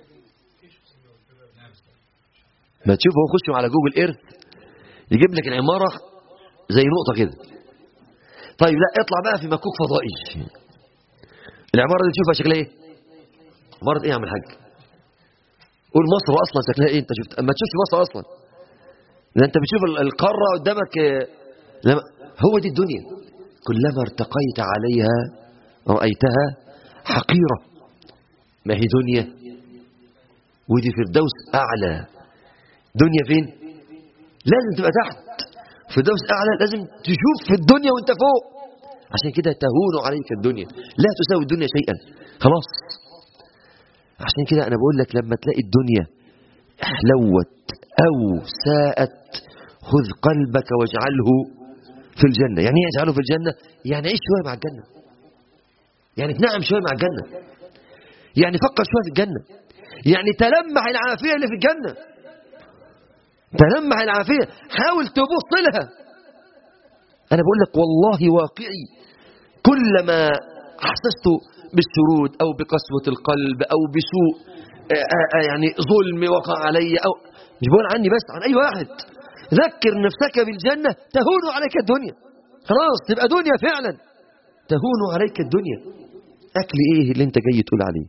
ما تشوفه هو خش على جوجل ايرث يجيب لك العمارة زي نقطة كده طيب لا اطلع بقى في مكوك فضائي العمارة دي تشوفها شكلها ايه عمارة ايه يا عم الحاج قول مصر اصلا شكلها ايه انت شفت اما تشوفش مصر اصلا ده انت بتشوف القارة قدامك لما هو دي الدنيا كلما ارتقيت عليها رأيتها حقيرة ما هي دنيا ودي فردوس أعلى دنيا فين لازم تبقى تحت فردوس أعلى لازم تشوف في الدنيا وانت فوق عشان كده تهون عليك الدنيا لا تساوي الدنيا شيئا خلاص عشان كده أنا بقول لك لما تلاقي الدنيا حلوت أو ساءت خذ قلبك واجعله في الجنة يعني ايه يجعله في الجنة يعني عيش شوية مع الجنة يعني تنعم شوية مع الجنة يعني فكر شوية في الجنة يعني تلمح العافية اللي في الجنة تلمح العافية حاول تبص لها أنا بقول لك والله واقعي كلما أحسست بالسرود أو بقسوة القلب أو بسوء يعني ظلم وقع علي أو مش بقول عني بس عن أي واحد ذكر نفسك بالجنة تهون عليك الدنيا خلاص تبقى دنيا فعلا تهون عليك الدنيا أكل إيه اللي أنت جاي تقول عليه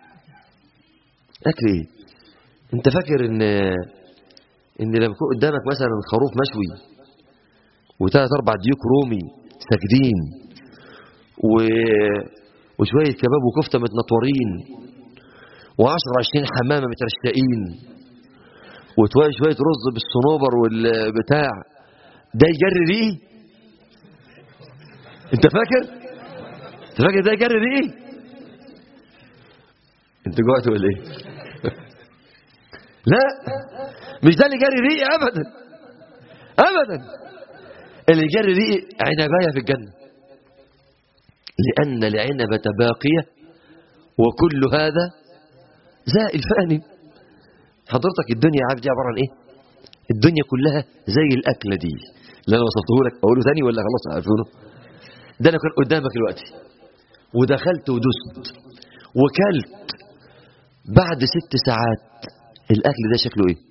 أكل إيه أنت فاكر إن إن لما يكون قدامك مثلا خروف مشوي وثلاث أربع ديوك رومي ساجدين و... وشوية كباب وكفتة متنطورين وعشر عشرين حمامة مترشقين وتواجه شوية رز بالصنوبر والبتاع ده يجري ريه انت فاكر انت فاكر ده يجري ريه انت جوعت ولا ايه لا مش ده اللي جري ريه ابدا ابدا اللي جري ريه عنبايه في الجنه لان العنبه باقيه وكل هذا زائل فاني حضرتك الدنيا عارف دي عباره عن ايه الدنيا كلها زي الاكله دي اللي انا وصفته لك اقوله ثاني ولا خلاص عارفينه ده انا كان قدامك دلوقتي ودخلت ودست وكلت بعد ست ساعات الاكل ده شكله ايه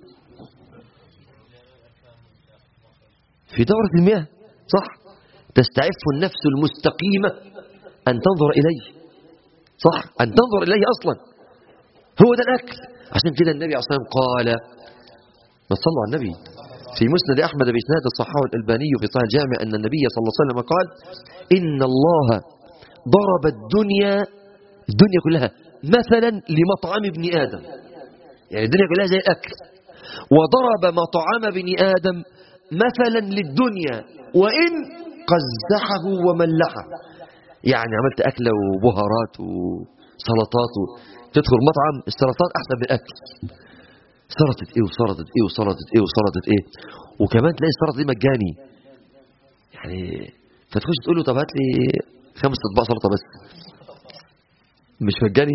في دورة المياه صح تستعف النفس المستقيمة أن تنظر إليه صح أن تنظر إليه أصلا هو ده الأكل عشان كده النبي عليه الصلاة والسلام قال ما صلوا على النبي في مسند أحمد بإسناد الصحاح الألباني في صحيح الجامع أن النبي صلى الله عليه وسلم قال إن الله ضرب الدنيا الدنيا كلها مثلا لمطعم ابن آدم يعني الدنيا كلها زي الأكل وضرب مطعم ابن آدم مثلا للدنيا وإن قزحه وملحه يعني عملت أكلة وبهارات وسلطات و... تدخل مطعم السلطات أحسن من الأكل سلطة إيه وسلطة إيه وسلطة إيه وسلطة إيه وكمان تلاقي السلطة دي مجاني يعني فتخش تقول له طب هات لي خمس اطباق سلطة بس مش مجاني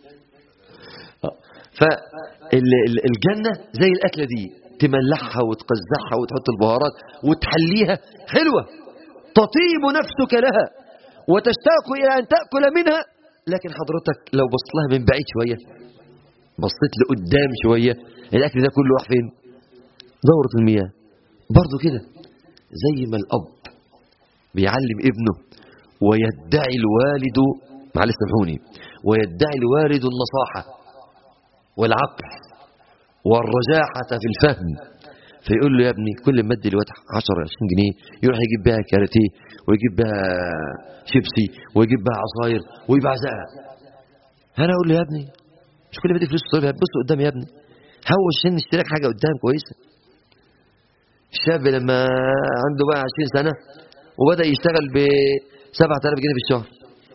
فالجنة زي الأكلة دي تملحها وتقزحها وتحط البهارات وتحليها حلوة تطيب نفسك لها وتشتاق إلى أن تأكل منها لكن حضرتك لو بصت لها من بعيد شوية بصيت لقدام شوية الأكل ده كله راح فين دورة المياه برضو كده زي ما الأب بيعلم ابنه ويدعي الوالد معلش سامحوني ويدعي الوالد النصاحة والعقل والرجاحة في الفهم فيقول له يا ابني كل ما ادي الواد 10 20 جنيه يروح يجيب بها كاراتيه ويجيب بها شيبسي ويجيب بها عصاير ويبعزقها انا اقول له يا ابني مش كل ما ادي فلوس تصرفها بص قدام يا ابني حوش عشان نشتري لك حاجه قدام كويسه الشاب لما عنده بقى 20 سنه وبدا يشتغل ب 7000 جنيه في الشهر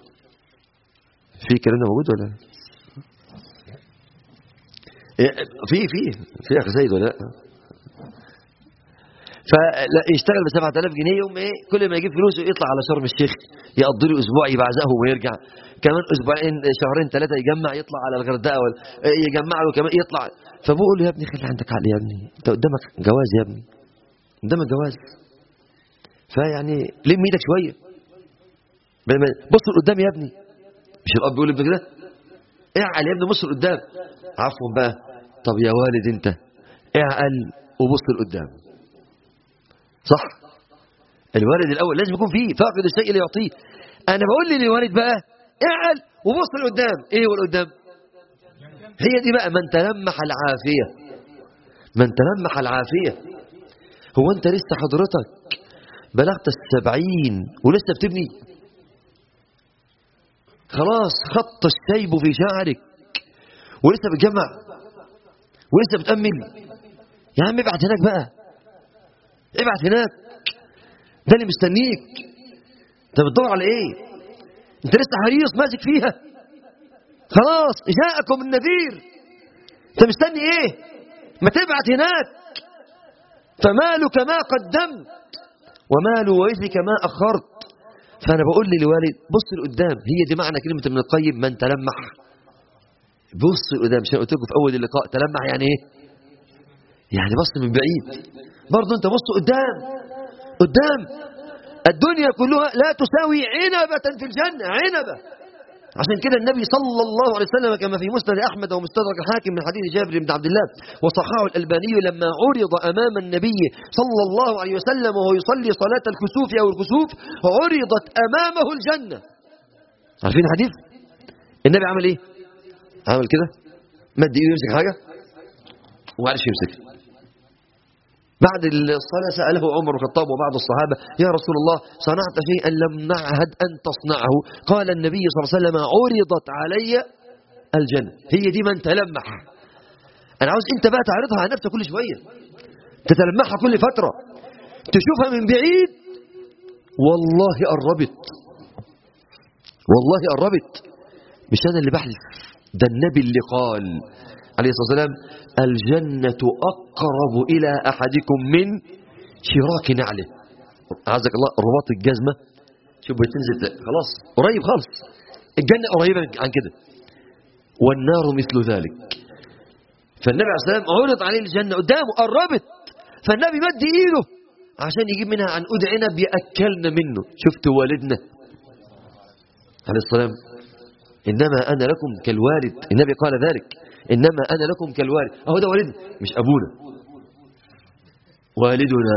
في الكلام ده موجود ولا في في في اخ زايد ولا لا فلا يشتغل ب 7000 جنيه يوم ايه كل ما يجيب فلوسه يطلع على شرم الشيخ يقضي له اسبوع يبعزقه ويرجع كمان اسبوعين شهرين ثلاثه يجمع يطلع على الغردقه ولا يجمع له كمان يطلع فبقول له يا ابني خلي عندك عقل يا ابني انت قدامك جواز يا ابني قدامك جواز فيعني لم ايدك شويه بص لقدام يا ابني مش الاب بيقول لابنه كده اعقل يا ابني بص لقدام عفوا بقى طب يا والد انت اعقل وبص لقدام صح الوالد الاول لازم يكون فيه فاقد الشيء اللي يعطيه انا بقول لي للوالد بقى اعقل وبص لقدام ايه هو القدام هي دي بقى من تلمح العافيه من تلمح العافيه هو انت لسه حضرتك بلغت السبعين ولسه بتبني خلاص خط الشيب في شعرك ولسه بتجمع ولسه بتأمل يا عم ابعت هناك بقى ابعت هناك ده اللي مستنيك انت بتدور على ايه انت لسه حريص ماسك فيها خلاص جاءكم النذير انت مستني ايه ما تبعت هناك فمالك ما قدمت ومال ورثك ما اخرت فانا بقول للوالد بص لقدام هي دي معنى كلمه ابن القيم من تلمح بص لقدام عشان قلت لكم في اول اللقاء تلمح يعني ايه يعني بص من بعيد برضه انت بص قدام قدام الدنيا كلها لا تساوي عنبة في الجنة عنبة عشان كده النبي صلى الله عليه وسلم كما في مسند أحمد ومستدرك الحاكم من حديث جابر بن عبد الله وصححه الألباني لما عرض أمام النبي صلى الله عليه وسلم وهو يصلي صلاة الكسوف أو الكسوف عرضت أمامه الجنة عارفين الحديث النبي عمل إيه عمل كده مد إيده يمسك حاجة وما عرفش يمسكها بعد الصلاة سأله عمر بن الخطاب وبعض الصحابة يا رسول الله صنعت شيئا لم نعهد أن تصنعه قال النبي صلى الله عليه وسلم عرضت علي الجنة هي دي من تلمح أنا عاوز أنت بقى تعرضها على نفسك كل شوية تتلمحها كل فترة تشوفها من بعيد والله قربت والله قربت مش أنا اللي بحلف ده النبي اللي قال عليه الصلاة والسلام الجنة أقرب إلى أحدكم من شراك نعله عزك الله رباط الجزمة شوف بتنزل خلاص قريب خالص الجنة قريبة عن كده والنار مثل ذلك فالنبي عليه الصلاة والسلام عرض عليه الجنة قدامه قربت فالنبي مد إيده عشان يجيب منها عنقود عنب يأكلنا منه شفت والدنا عليه الصلاة إنما أنا لكم كالوالد النبي قال ذلك إنما أنا لكم كالوالد أهو ده والدنا مش أبونا والدنا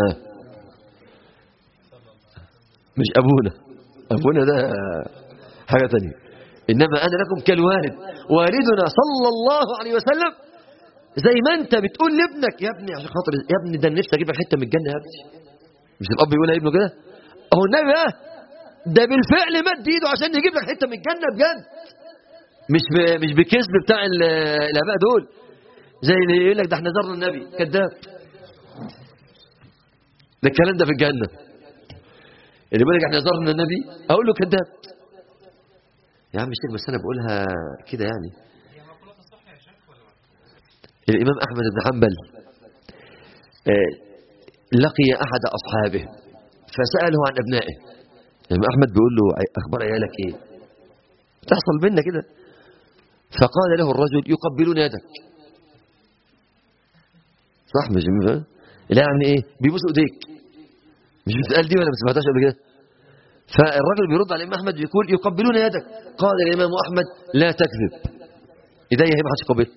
مش أبونا أبونا ده حاجة تانية إنما أنا لكم كالوالد والدنا صلى الله عليه وسلم زي ما أنت بتقول لابنك يا ابني عشان خاطر يا ابني ده نفسي أجيب لك حتة من الجنة يا ابني مش الأب يقول لابنه كده أهو النبي بقى ده بالفعل مد إيده عشان يجيب لك حتة من الجنة بجد مش ب... مش بكذب بتاع الاباء دول زي اللي يقول لك ده احنا زرنا النبي كذاب ده الكلام ده في الجنه اللي بيقول لك احنا زرنا النبي اقول له كذاب يا عم الشيخ بس أنا بقولها كده يعني الإمام أحمد بن حنبل آه، لقي أحد أصحابه فسأله عن أبنائه الإمام أحمد بيقول له أخبار عيالك إيه تحصل بينا كده فقال له الرجل يقبلون يدك صح مش فاهم لا يعني ايه بيبوسوا ايديك مش بتقال دي ولا ما سمعتهاش قبل كده فالراجل بيرد على الامام احمد بيقول يقبلون يدك قال الامام احمد لا تكذب ايديا هي ما حدش يقبلها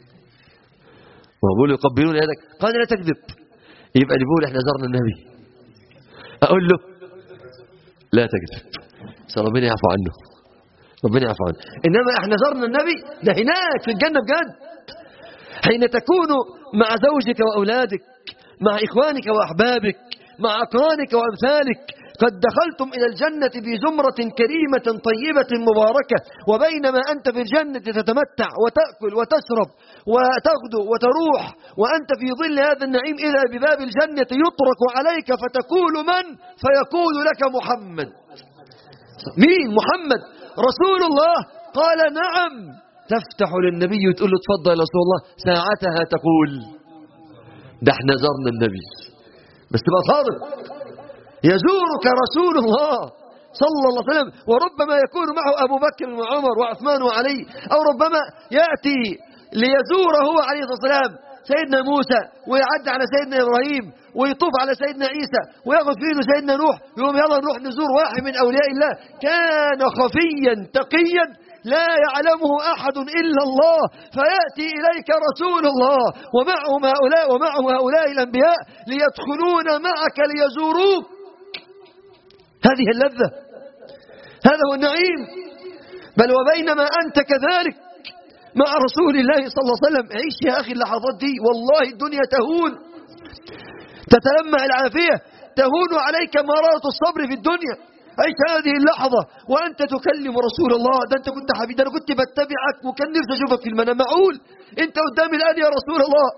وهو بيقول يقبلون يدك قال لا تكذب يبقى اللي بيقول احنا زرنا النبي اقول له لا تكذب ربنا يعفو عنه ربنا يعفو عنه انما احنا زرنا النبي ده هناك في الجنه بجد حين تكون مع زوجك واولادك مع اخوانك واحبابك مع اقرانك وامثالك قد دخلتم إلى الجنة في زمرة كريمة طيبة مباركة وبينما أنت في الجنة تتمتع وتأكل وتشرب وتغدو وتروح وأنت في ظل هذا النعيم إلى بباب الجنة يطرق عليك فتقول من فيقول لك محمد مين محمد رسول الله قال نعم تفتح للنبي وتقول له تفضل يا رسول الله ساعتها تقول ده احنا زرنا النبي بس تبقى صادق يزورك رسول الله صلى الله عليه وسلم وربما يكون معه أبو بكر وعمر وعثمان وعلي أو ربما يأتي ليزوره هو عليه الصلاة والسلام سيدنا موسى ويعدي على سيدنا إبراهيم ويطوف على سيدنا عيسى وياخذ فيه سيدنا نوح يقوم يلا نروح نزور واحد من أولياء الله كان خفيا تقيا لا يعلمه أحد إلا الله فيأتي إليك رسول الله ومعهم هؤلاء ومعه هؤلاء الأنبياء ليدخلون معك ليزوروك هذه اللذة هذا هو النعيم بل وبينما أنت كذلك مع رسول الله صلى الله عليه وسلم عيش يا أخي اللحظات دي والله الدنيا تهون تتلمع العافية تهون عليك مرارة الصبر في الدنيا عيش هذه اللحظة وأنت تكلم رسول الله ده أنت كنت حبيبي ده أنا كنت بتبعك وكان نفسي أشوفك في المنام معقول أنت قدامي الآن يا رسول الله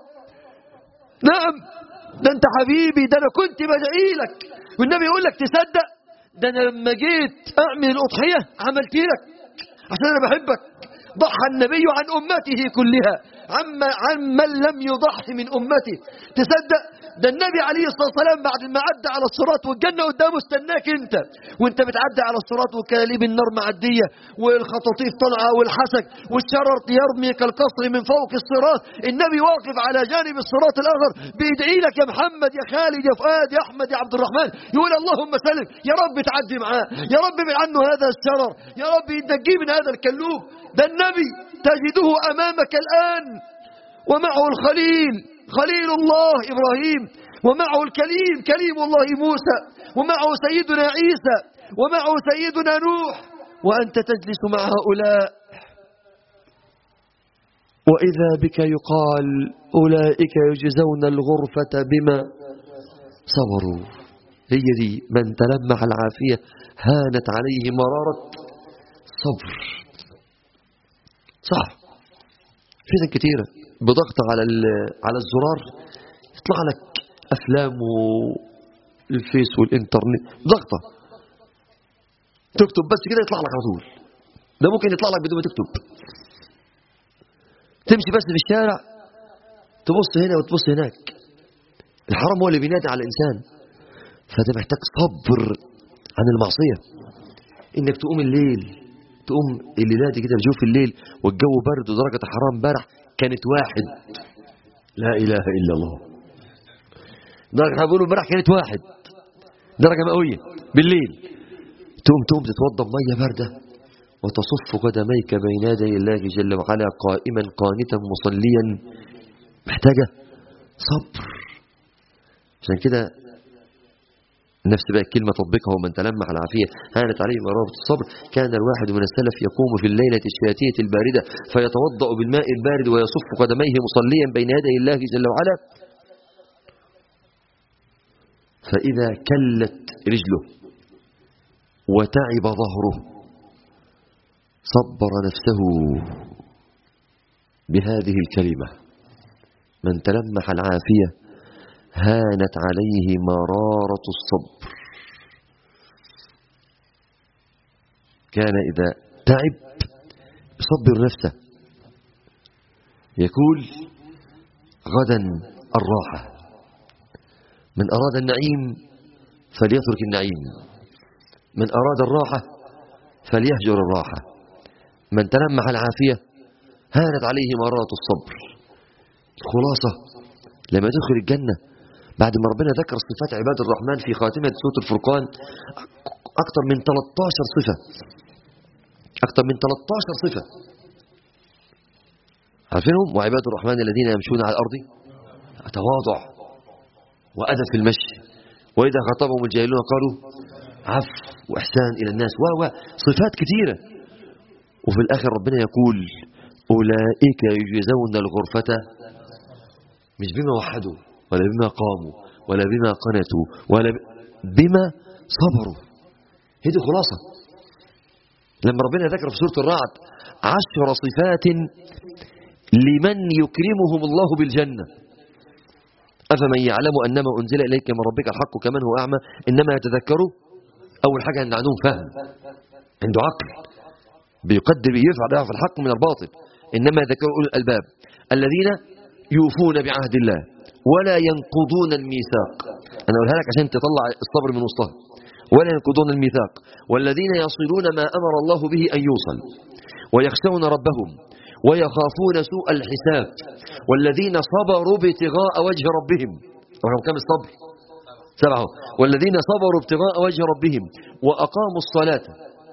نعم ده أنت حبيبي ده أنا كنت بدعي لك والنبي يقول لك تصدق ده أنا لما جيت أعمل الأضحية عملت لك عشان أنا بحبك ضحى النبي عن أمته كلها عما عن من لم يضحي من أمته تصدق ده النبي عليه الصلاة والسلام بعد ما عدى على الصراط والجنة قدامه استناك انت وانت بتعدي على الصراط وكاليب النار معدية والخطاطيف طالعة والحسك والشرر يرمي كالقصر من فوق الصراط النبي واقف على جانب الصراط الآخر بيدعي لك يا محمد يا خالد يا فؤاد يا أحمد يا عبد الرحمن يقول اللهم سلم يا رب تعدي معاه يا رب ابعد عنه هذا الشرر يا رب نجيه من هذا الكلوب ده النبي تجده أمامك الآن ومعه الخليل خليل الله إبراهيم ومعه الكليم كليم الله موسى ومعه سيدنا عيسى ومعه سيدنا نوح وأنت تجلس مع هؤلاء وإذا بك يقال أولئك يجزون الغرفة بما صبروا هي دي من تلمح العافية هانت عليه مرارة صبر صح فتن كتيرة بضغط على على الزرار يطلع لك افلام والفيس والانترنت ضغطه تكتب بس كده يطلع لك على طول ده ممكن يطلع لك بدون ما تكتب تمشي بس في الشارع تبص هنا وتبص هناك الحرام هو اللي بينادي على الانسان فده محتاج صبر عن المعصيه انك تقوم الليل تقوم الليلة دي كده بتشوف الليل والجو برد ودرجة الحرارة امبارح كانت واحد لا إله إلا الله درجة احنا بنقول امبارح كانت واحد درجة مئوية بالليل تقوم تقوم تتوضى بمية باردة وتصف قدميك بين يدي الله جل وعلا قائما قانتا مصليا محتاجة صبر عشان كده نفس بقى الكلمة تطبيقها ومن تلمح العافية هانت عليه مرارة الصبر كان الواحد من السلف يقوم في الليلة الشاتية الباردة فيتوضأ بالماء البارد ويصف قدميه مصليا بين يدي الله جل وعلا فإذا كلت رجله وتعب ظهره صبر نفسه بهذه الكلمة من تلمح العافية هانت عليه مرارة الصبر كان إذا تعب يصبر نفسه يقول غدا الراحة من أراد النعيم فليترك النعيم من أراد الراحة فليهجر الراحة من تلمح العافية هانت عليه مرات الصبر الخلاصة لما تدخل الجنة بعد ما ربنا ذكر صفات عباد الرحمن في خاتمة سورة الفرقان أكثر من 13 صفة أكثر من 13 صفة عارفينهم وعباد الرحمن الذين يمشون على الأرض تواضع وأدب في المشي وإذا خاطبهم الجاهلون قالوا عفو وإحسان إلى الناس و صفات كثيرة وفي الآخر ربنا يقول أولئك يجزون الغرفة مش بما وحدوا ولا بما قاموا ولا بما قنتوا ولا بما صبروا هي دي خلاصة لما ربنا ذكر في سورة الرعد عشر صفات لمن يكرمهم الله بالجنة أفمن يعلم أنما أنزل إليك من ربك الحق كمن هو أعمى إنما يتذكر أول حاجة أن عندهم فهم عنده عقل بيقدر يرفع ده في الحق من الباطل إنما يذكر أولي الألباب الذين يوفون بعهد الله ولا ينقضون الميثاق أنا أقولها لك عشان تطلع الصبر من وسطها ولا ينقضون الميثاق والذين يصلون ما أمر الله به أن يوصل ويخشون ربهم ويخافون سوء الحساب والذين صبروا ابتغاء وجه ربهم وهم كم الصبر سبعه والذين صبروا ابتغاء وجه ربهم وأقاموا الصلاة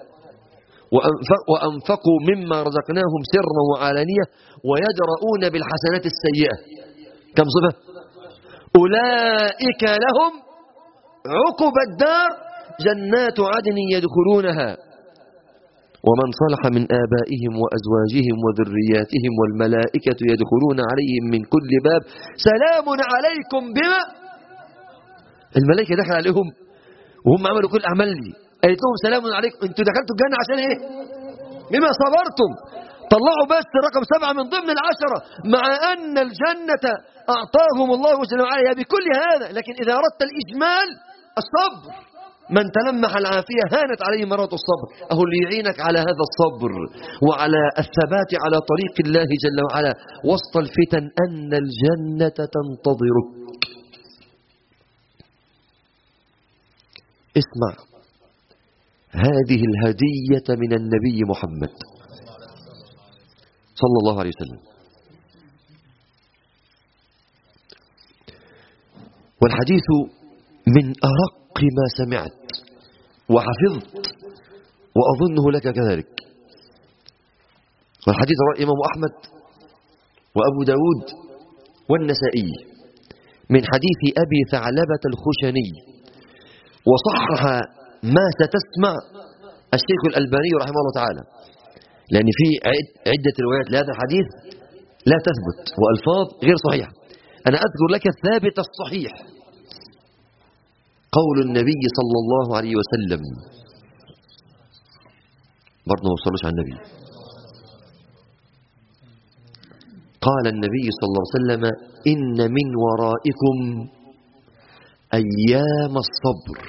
وأنفقوا مما رزقناهم سرا وعلانية ويدرؤون بالحسنات السيئة كم صفة أولئك لهم عقب الدار جنات عدن يدخلونها ومن صلح من آبائهم وأزواجهم وذرياتهم والملائكة يدخلون عليهم من كل باب سلام عليكم بما الملائكة دخل عليهم وهم عملوا كل أعمال دي قالت لهم سلام عليكم انتوا دخلتوا الجنة عشان ايه بما صبرتم طلعوا بس رقم سبعة من ضمن العشرة مع أن الجنة أعطاهم الله جل وعلا بكل هذا لكن إذا أردت الإجمال الصبر من تلمح العافية هانت عليه مرات الصبر أهو اللي يعينك على هذا الصبر وعلى الثبات على طريق الله جل وعلا وسط الفتن أن الجنة تنتظرك اسمع هذه الهدية من النبي محمد صلى الله عليه وسلم والحديث من أرق ما سمعت وحفظت وأظنه لك كذلك والحديث رواه الإمام أحمد وأبو داود والنسائي من حديث أبي ثعلبة الخشني وصحح ما ستسمع الشيخ الألباني رحمه الله تعالى لأن في عدة روايات لهذا الحديث لا تثبت وألفاظ غير صحيحة أنا أذكر لك الثابت الصحيح قول النبي صلى الله عليه وسلم برضه ما وصلوش على النبي قال النبي صلى الله عليه وسلم إن من ورائكم أيام الصبر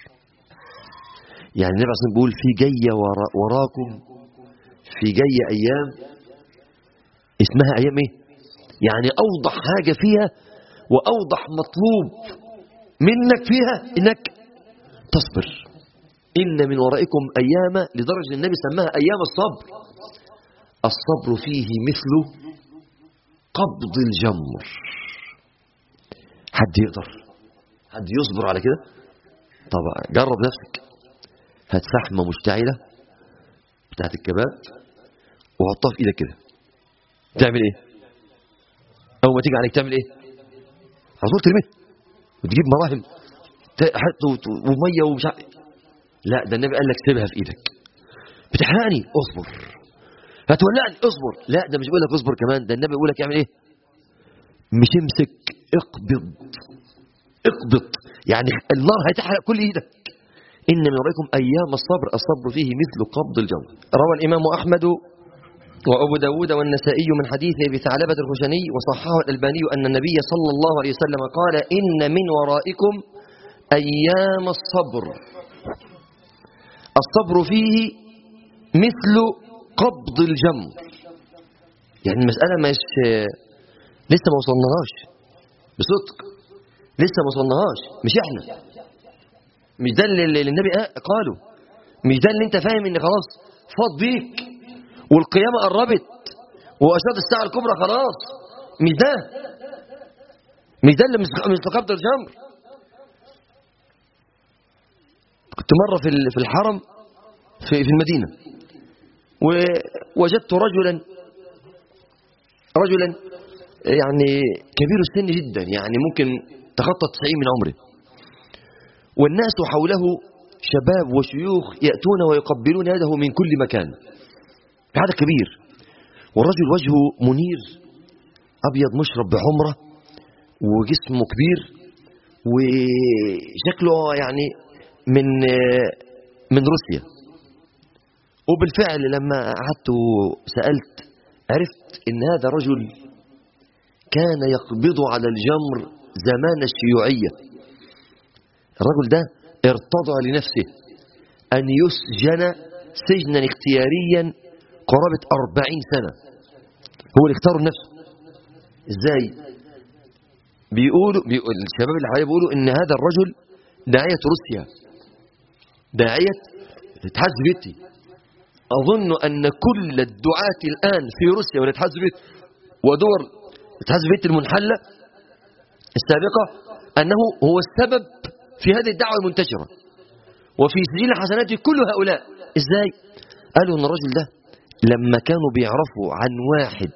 يعني النبي عليه بيقول في جاية وراكم في جاية أيام اسمها أيام إيه؟ يعني أوضح حاجة فيها وأوضح مطلوب منك فيها إنك تصبر إن من ورائكم أيام لدرجة النبي سماها أيام الصبر الصبر فيه مثل قبض الجمر حد يقدر حد يصبر على كده طبعا جرب نفسك هات فحمة مشتعلة بتاعت الكباب وحطها في ايدك كده تعمل ايه اول ما تيجي عليك تعمل ايه على طول ترميه وتجيب مراهم تحط وميه ومش عارف لا ده النبي قال لك سيبها في ايدك بتحرقني اصبر هتولعني اصبر لا ده مش بيقول لك اصبر كمان ده النبي بيقول لك اعمل ايه مش امسك اقبض اقبض يعني النار هتحرق كل ايدك إن من رأيكم أيام الصبر الصبر فيه مثل قبض الجمر روى الإمام أحمد وأبو داود والنسائي من حديث أبي ثعلبة الخشني وصححه الألباني أن النبي صلى الله عليه وسلم قال إن من ورائكم أيام الصبر الصبر فيه مثل قبض الجمر يعني المسألة مش لسه ما وصلناهاش بصدق لسه ما وصلناهاش مش احنا مش ده اللي اللي النبي قاله مش ده اللي انت فاهم ان خلاص فاض بيك والقيامة قربت وأشراط الساعة الكبرى خلاص مش ده مش ده اللي مش في قبض الجمر كنت مرة في في الحرم في في المدينة ووجدت رجلا رجلا يعني كبير السن جدا يعني ممكن تخطى 90 من عمره والناس حوله شباب وشيوخ يأتون ويقبلون يده من كل مكان هذا كبير والرجل وجهه منير أبيض مشرب بحمرة وجسمه كبير وشكله يعني من من روسيا وبالفعل لما قعدت وسألت عرفت ان هذا رجل كان يقبض على الجمر زمان الشيوعية الرجل ده ارتضى لنفسه أن يسجن سجنا اختياريا قرابة أربعين سنة هو اللي اختاره لنفسه ازاي بيقولوا, بيقول الشباب اللي حواليه بيقولوا ان هذا الرجل داعية روسيا داعية الاتحاد السوفيتي أظن أن كل الدعاة الآن في روسيا والاتحاد السوفيتي ودول الاتحاد السوفيتي المنحلة السابقة أنه هو السبب في هذه الدعوة المنتشرة وفي سجل حسناته كل هؤلاء إزاي؟ قالوا أن الرجل ده لما كانوا بيعرفوا عن واحد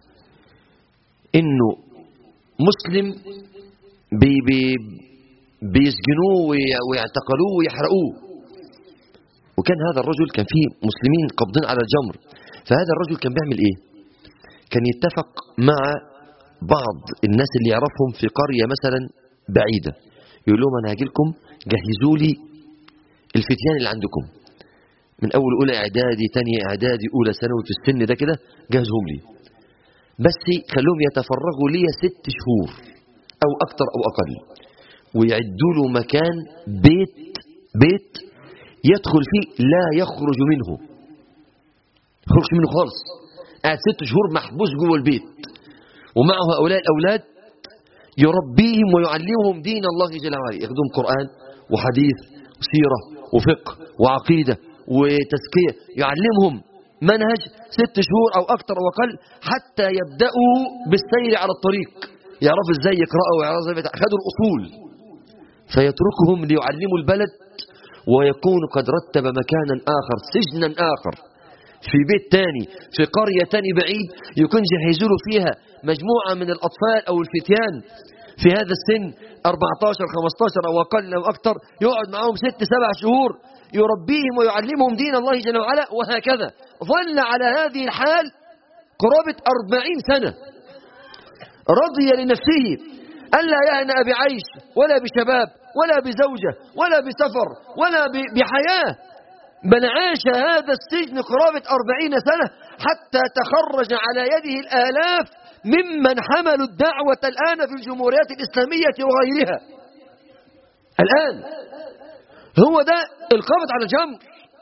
إنه مسلم بي بي بيسجنوه ويعتقلوه ويحرقوه وكان هذا الرجل كان فيه مسلمين قابضين على الجمر فهذا الرجل كان بيعمل ايه كان يتفق مع بعض الناس اللي يعرفهم في قرية مثلا بعيدة يقول لهم انا هاجي لكم جهزوا لي الفتيان اللي عندكم من اول اولى اعدادي تاني اعدادي اولى ثانوي في السن ده كده جهزهم لي بس خلوهم يتفرغوا لي ست شهور او اكتر او اقل ويعدوا له مكان بيت بيت يدخل فيه لا يخرج منه يخرج منه خالص قاعد ست شهور محبوس جوه البيت ومعه هؤلاء الأولاد يربيهم ويعلمهم دين الله جل وعلا ياخذهم قرآن وحديث وسيرة وفقه وعقيدة وتزكية يعلمهم منهج ست شهور أو أكثر أو أقل حتى يبدأوا بالسير على الطريق يعرفوا ازاي يقرأوا ويعرفوا ازاي خدوا الأصول فيتركهم ليعلموا البلد ويكون قد رتب مكانا آخر سجنا آخر في بيت تاني في قرية تاني بعيد يكون جهزوا له فيها مجموعة من الأطفال أو الفتيان في هذا السن 14 15 أو أقل أو أكثر يقعد معهم ست سبع شهور يربيهم ويعلمهم دين الله جل وعلا وهكذا ظل على هذه الحال قرابة أربعين سنة رضي لنفسه ألا يهنأ بعيش ولا بشباب ولا بزوجة ولا بسفر ولا بحياة بل عاش هذا السجن قرابة أربعين سنة حتى تخرج على يده الآلاف ممن حملوا الدعوة الآن في الجمهوريات الإسلامية وغيرها الآن هو ده القبض على الجمر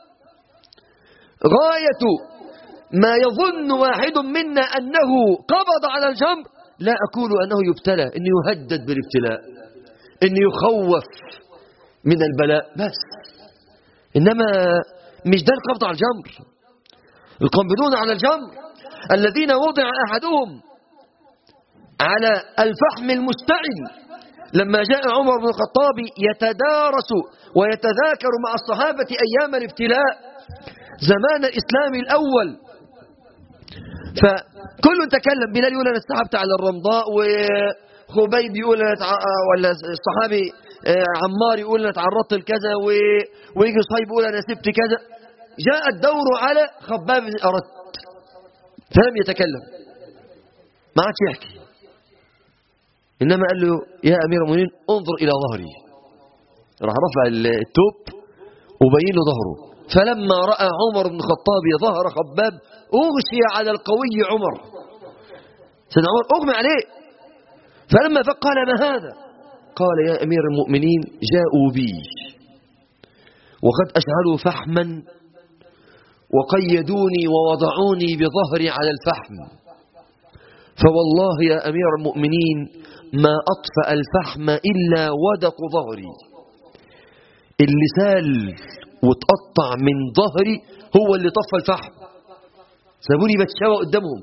غاية ما يظن واحد منا أنه قبض على الجمر لا أقول أنه يبتلى إنه يهدد بالابتلاء إنه يخوف من البلاء بس إنما مش ده القبض على الجمر القابضون على الجمر الذين وضع أحدهم على الفحم المستعد لما جاء عمر بن الخطاب يتدارس ويتذاكر مع الصحابة أيام الابتلاء زمان الإسلام الأول فكل تكلم بلال يقول أنا استحبت على الرمضاء وخبيب يقول أنا تع... ولا الصحابي عمار يقول أنا تعرضت لكذا و... ويجي صهيب يقول أنا سبت كذا جاء الدور على خباب أردت فلم يتكلم ما عادش يحكي إنما قال له يا أمير المؤمنين انظر إلى ظهري راح رفع التوب وبين له ظهره فلما رأى عمر بن الخطاب ظهر خباب أغشي على القوي عمر سيدنا عمر أغمى عليه فلما فقال ما هذا قال يا أمير المؤمنين جاءوا بي وقد أشعلوا فحما وقيدوني ووضعوني بظهري على الفحم فوالله يا أمير المؤمنين ما أطفأ الفحم إلا ودق ظهري اللي سال وتقطع من ظهري هو اللي طفى الفحم سابوني بتشاوى قدامهم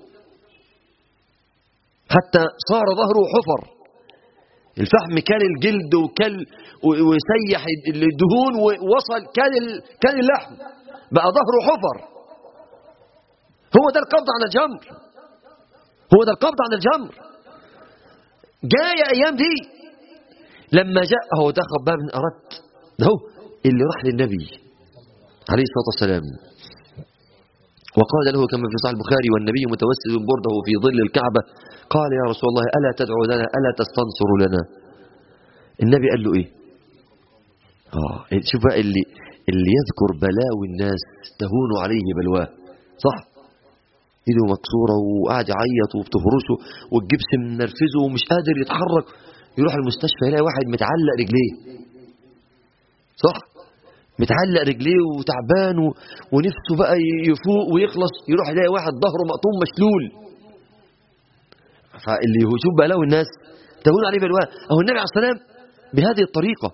حتى صار ظهره حفر الفحم كان الجلد وكل وسيح الدهون ووصل كان كان اللحم بقى ظهره حفر هو ده القبض عن الجمر هو ده القبض عن الجمر جاية أيام دي لما جاء هو ده خباب بن أردت ده هو اللي راح للنبي عليه الصلاة والسلام وقال له كما في صحيح البخاري والنبي متوسد برده في ظل الكعبة قال يا رسول الله ألا تدعو لنا ألا تستنصر لنا النبي قال له إيه آه شوف بقى اللي اللي يذكر بلاوي الناس تهون عليه بلواه صح ايده مكسورة وقاعد يعيط وبتهرشه والجبس منرفزه ومش قادر يتحرك يروح المستشفى يلاقي واحد متعلق رجليه صح متعلق رجليه وتعبان و... ونفسه بقى يفوق ويخلص يروح يلاقي واحد ظهره مقطوم مشلول فاللي يشوف بلاوي الناس تهون عليه بلواه اهو النبي عليه السلام بهذه الطريقة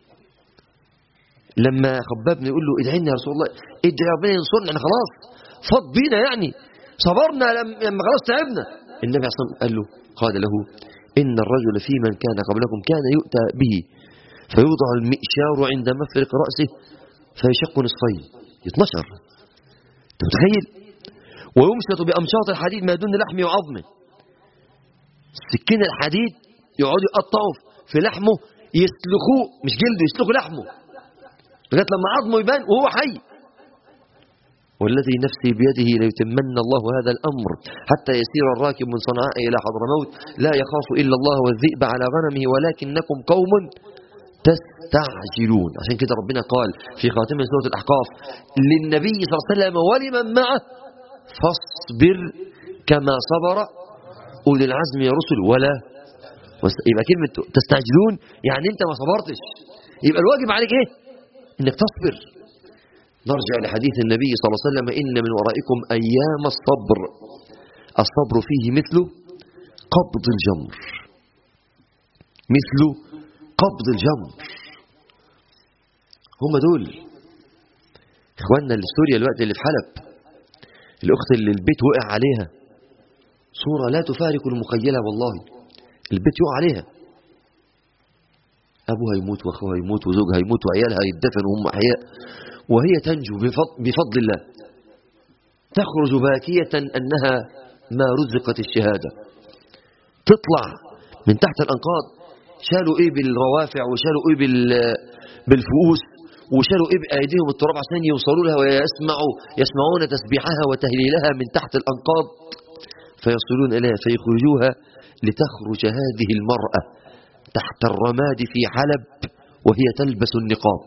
لما خباب يقول له ادعي يا رسول الله ادعي ربنا ينصرنا احنا خلاص فض بينا يعني صبرنا لما خلاص تعبنا النبي عليه الصلاه قال له قال له ان الرجل في من كان قبلكم كان يؤتى به فيوضع المئشار عند مفرق راسه فيشق نصفين يتنشر انت متخيل ويمشط بامشاط الحديد ما دون لحمه وعظمه سكين الحديد يقعدوا يقطعوا في لحمه يسلخوه مش جلده يسلخوا لحمه لغايه لما عظمه يبان وهو حي والذي نفسي بيده ليتمن الله هذا الأمر حتى يسير الراكب من صنعاء إلى حضرموت لا يخاف إلا الله والذئب على غنمه ولكنكم قوم تستعجلون عشان كده ربنا قال في خاتمة سورة الأحقاف للنبي صلى الله عليه وسلم ولمن معه فاصبر كما صبر أولي العزم يا رسل ولا يبقى كلمة تستعجلون يعني أنت ما صبرتش يبقى الواجب عليك إيه إنك تصبر نرجع لحديث النبي صلى الله عليه وسلم إن من ورائكم أيام الصبر الصبر فيه مثل قبض الجمر مثل قبض الجمر هم دول إخواننا اللي في سوريا الوقت اللي في حلب الأخت اللي البيت وقع عليها صورة لا تفارق المخيلة والله البيت يقع عليها أبوها يموت وأخوها يموت وزوجها يموت وعيالها يدفن وهم أحياء وهي تنجو بفضل الله تخرج باكية أنها ما رزقت الشهادة تطلع من تحت الأنقاض شالوا إيه بالروافع وشالوا إيه بالفؤوس وشالوا إيه بأيديهم التراب عشان يوصلوا لها ويسمعوا يسمعون تسبيحها وتهليلها من تحت الأنقاض فيصلون إليها فيخرجوها لتخرج هذه المرأة تحت الرماد في حلب وهي تلبس النقاب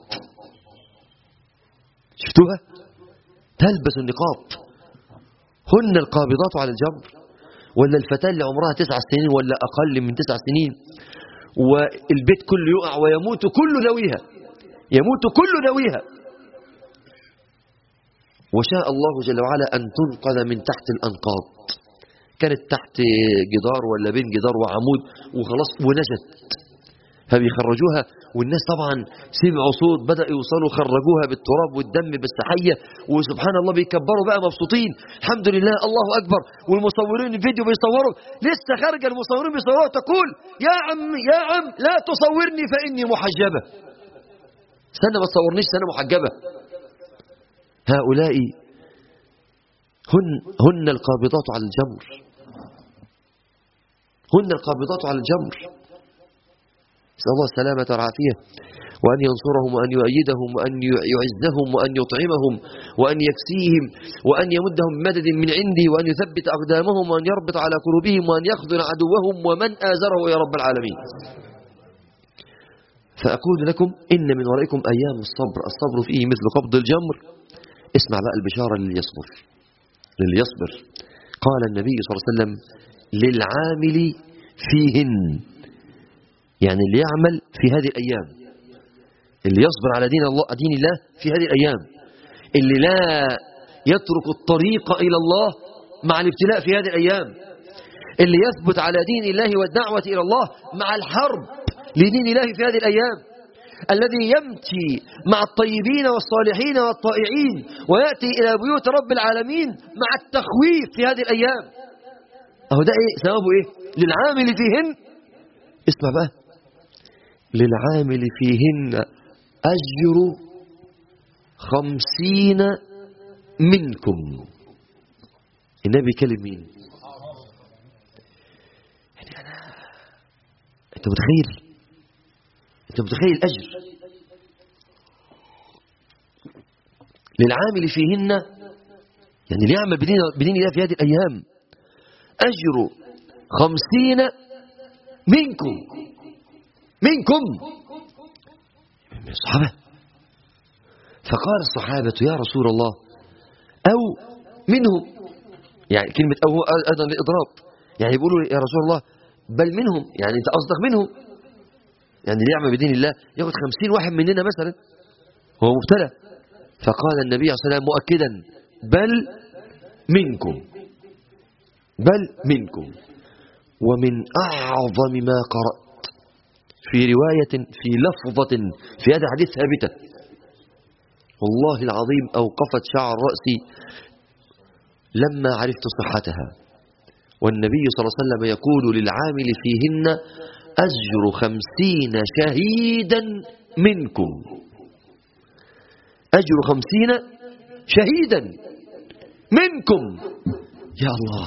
شفتوها تلبس النقاب هن القابضات على الجمر ولا الفتاة اللي عمرها تسع سنين ولا أقل من تسع سنين والبيت كله يقع ويموت كل ذويها يموت كل ذويها وشاء الله جل وعلا أن تنقذ من تحت الأنقاض كانت تحت جدار ولا بين جدار وعمود وخلاص ونجت فبيخرجوها والناس طبعا سمعوا صوت بدأ يوصلوا خرجوها بالتراب والدم بالسحية وسبحان الله بيكبروا بقى مبسوطين الحمد لله الله أكبر والمصورين الفيديو بيصوروا لسه خارجه المصورين بيصوروا تقول يا عم يا عم لا تصورني فإني محجبة استنى ما تصورنيش أنا محجبة هؤلاء هن, هن القابضات على الجمر هن القابضات على الجمر نسأل الله السلامة والعافية وأن ينصرهم وأن يؤيدهم وأن يعزهم وأن يطعمهم وأن يكسيهم وأن يمدهم بمدد من عنده وأن يثبت أقدامهم وأن يربط على قلوبهم وأن يخذل عدوهم ومن آزره يا رب العالمين فأقول لكم إن من ورائكم أيام الصبر الصبر فيه مثل قبض الجمر اسمع بقى البشارة للي يصبر للي يصبر قال النبي صلى الله عليه وسلم للعامل فيهن يعني اللي يعمل في هذه الأيام اللي يصبر على دين الله دين الله في هذه الأيام اللي لا يترك الطريق إلى الله مع الابتلاء في هذه الأيام اللي يثبت على دين الله والدعوة إلى الله مع الحرب لدين الله في هذه الأيام الذي يمشي مع الطيبين والصالحين والطائعين ويأتي إلى بيوت رب العالمين مع التخويف في هذه الأيام أهو ده إيه سببه إيه للعامل فيهن اسمع بقى للعامل فيهن أجر خمسين منكم النبي كلم مين يعني أنا أنت متخيل أنت متخيل الأجر للعامل فيهن يعني اللي يعمل بدين, بدين الله في هذه الأيام أجر خمسين منكم منكم من الصحابة فقال الصحابة يا رسول الله أو منهم يعني كلمة أو هو أيضا لإضراب يعني يقولوا يا رسول الله بل منهم يعني أنت قصدك منهم يعني اللي يعمل بدين الله ياخد خمسين واحد مننا مثلا هو مبتلى فقال النبي صلى الله عليه وسلم مؤكدا بل منكم بل منكم ومن أعظم ما قرأت في رواية في لفظة في هذا الحديث ثابتة والله العظيم أوقفت شعر رأسي لما عرفت صحتها والنبي صلى الله عليه وسلم يقول للعامل فيهن أجر خمسين شهيدا منكم أجر خمسين شهيدا منكم يا الله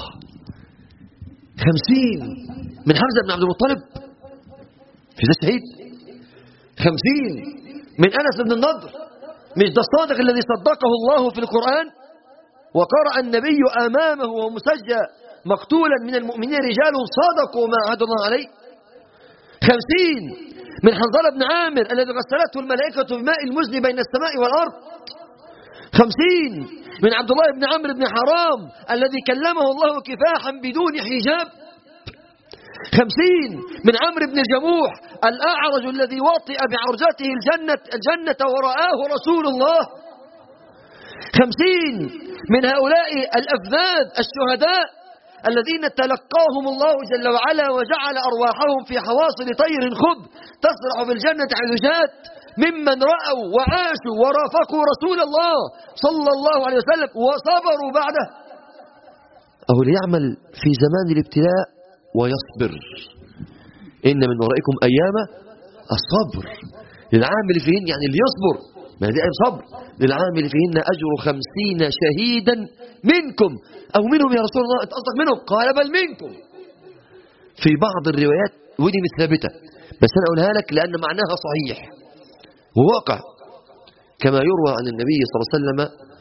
خمسين من حمزة بن عبد المطلب في ذا شهيد خمسين من أنس بن النضر مش ده الصادق الذي صدقه الله في القرآن وقرأ النبي أمامه ومسجى مقتولا من المؤمنين رجال صدقوا ما عهد الله عليه خمسين من حنظلة بن عامر الذي غسلته الملائكة بماء المزن بين السماء والأرض خمسين من عبد الله بن عمرو بن حرام الذي كلمه الله كفاحا بدون حجاب خمسين من عمرو بن الجموح الأعرج الذي وطئ بعرجته الجنة, الجنة ورآه رسول الله خمسين من هؤلاء الأفذاذ الشهداء الذين تلقاهم الله جل وعلا وجعل أرواحهم في حواصل طير خض تسرع بالجنة عجاجات ممن رأوا وعاشوا ورافقوا رسول الله صلى الله عليه وسلم وصبروا بعده أو ليعمل في زمان الابتلاء ويصبر إن من ورائكم أيام الصبر للعامل فيهن يعني اللي يصبر ما دي أيام صبر للعامل فيهن أجر خمسين شهيدا منكم أو منهم يا رسول الله أنت قصدك منهم قال بل منكم في بعض الروايات ودي مش ثابتة بس أنا أقولها لك لأن معناها صحيح وواقع كما يروى عن النبي صلى الله عليه وسلم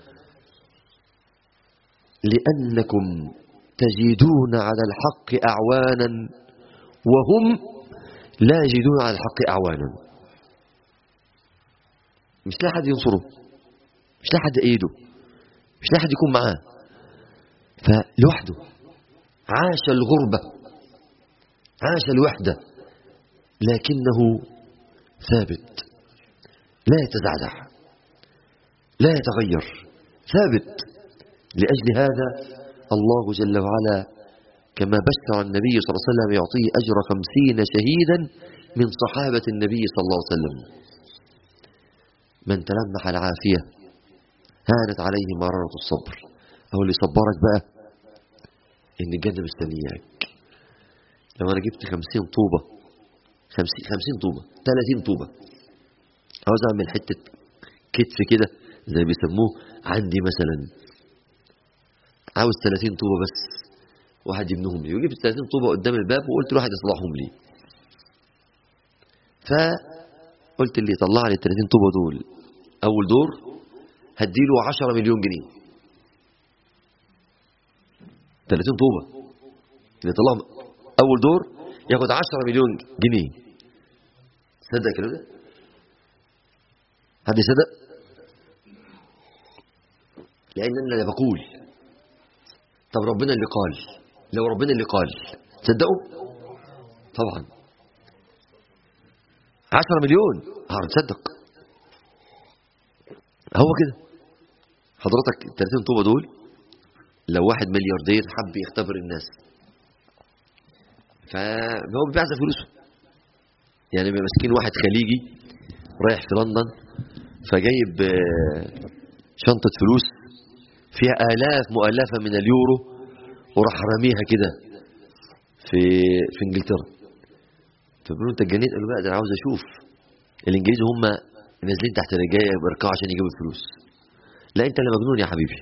لأنكم تجدون على الحق أعوانا وهم لا يجدون على الحق أعوانا مش لا حد ينصره مش لا حد أيده مش لا حد يكون معاه فلوحده عاش الغربة عاش الوحدة لكنه ثابت لا يتزعزع لا يتغير ثابت لأجل هذا الله جل وعلا كما بشر النبي صلى الله عليه وسلم يعطيه أجر خمسين شهيدا من صحابة النبي صلى الله عليه وسلم من تلمح العافية هانت عليه مرارة الصبر أو اللي صبرك بقى إن الجنة مستنياك لو أنا جبت خمسين طوبة خمسين, خمسين طوبة ثلاثين طوبة عاوز أعمل حتة كتف كده زي بيسموه عندي مثلا عاوز 30 طوبة بس واحد يبنهم لي وجبت 30 طوبة قدام الباب وقلت له واحد يصلحهم لي فقلت اللي يطلع لي 30 طوبة دول أول دور هديله 10 مليون جنيه 30 طوبة اللي يطلعهم أول دور ياخد 10 مليون جنيه تصدق الكلام ده؟ حد يصدق؟ لأن أنا اللي بقول طب ربنا اللي قال لو ربنا اللي قال تصدقوا طبعا عشرة مليون هتصدق هو كده حضرتك ال 30 طوبة دول لو واحد ملياردير حب يختبر الناس فهو بيبعزق فلوسه يعني ماسكين واحد خليجي رايح في لندن فجايب آه، شنطة فلوس فيها آلاف مؤلفة من اليورو وراح رميها كده في في انجلترا فبيقولوا انت اتجنيت قالوا لا ده انا عاوز اشوف الانجليز هم نازلين تحت الرجايه بيركعوا عشان يجيبوا الفلوس لا انت اللي مجنون يا حبيبي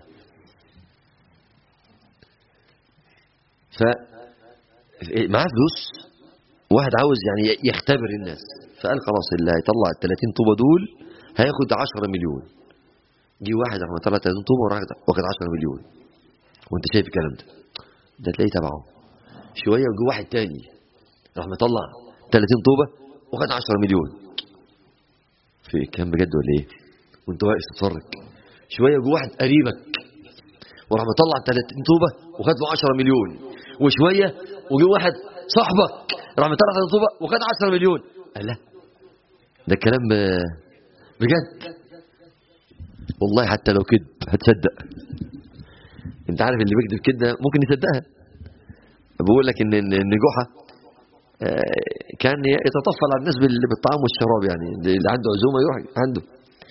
ف معاه فلوس واحد عاوز يعني يختبر الناس فقال خلاص اللي هيطلع ال 30 طوبه دول هياخد 10 مليون جه واحد راح مطلع 30 طوبه وراح واخد 10 مليون وانت شايف الكلام ده ده تلاقيه تبعه شويه وجه واحد تاني راح مطلع 30 طوبه وخد 10 مليون في كام بجد ولا ايه وانت واقف تتفرج شويه جه واحد قريبك وراح مطلع 30 طوبه وخد له 10 مليون وشويه وجه واحد صاحبك راح مطلع 30 طوبه وخد 10 مليون قال لا ده الكلام آه، بجد والله حتى لو كذب هتصدق انت عارف اللي بيكذب كده ممكن يصدقها بقول لك ان ان إن جحا آه، كان يتطفل على الناس بال- بالطعام والشراب يعني اللي عنده عزومه يروح عنده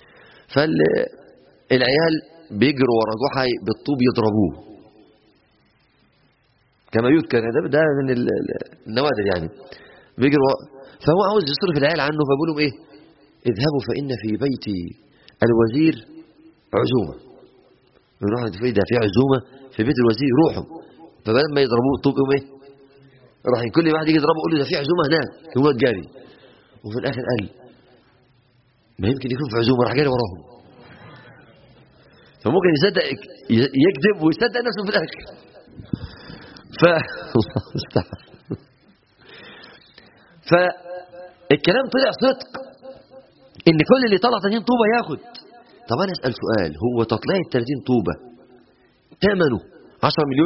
فالعيال بيجروا ورا جحا بالطوب يضربوه كما يذكر ده ده من ال- ال- النوادر يعني بيجروا ورا- فهو عاوز يصرف العيال عنه فبيقول لهم ايه اذهبوا فان في بيت الوزير عزومه يروحوا في ده في عزومه في بيت الوزير روحوا فبدل ما يضربوه الطوب يقوم ايه راح كل واحد يجي يضربه يقول له ده في عزومه هناك يقوم الواد جاري وفي الاخر قال ما يمكن يكون في عزومه راح جاري وراهم فممكن يصدق ي- يكذب ويصدق نفسه في الاخر ف الله المستعان فالكلام طلع صدق ان كل اللي طلع 30 طوبه ياخد طب انا اسال سؤال هو تطلع ال 30 طوبه ثمنه 10 مليون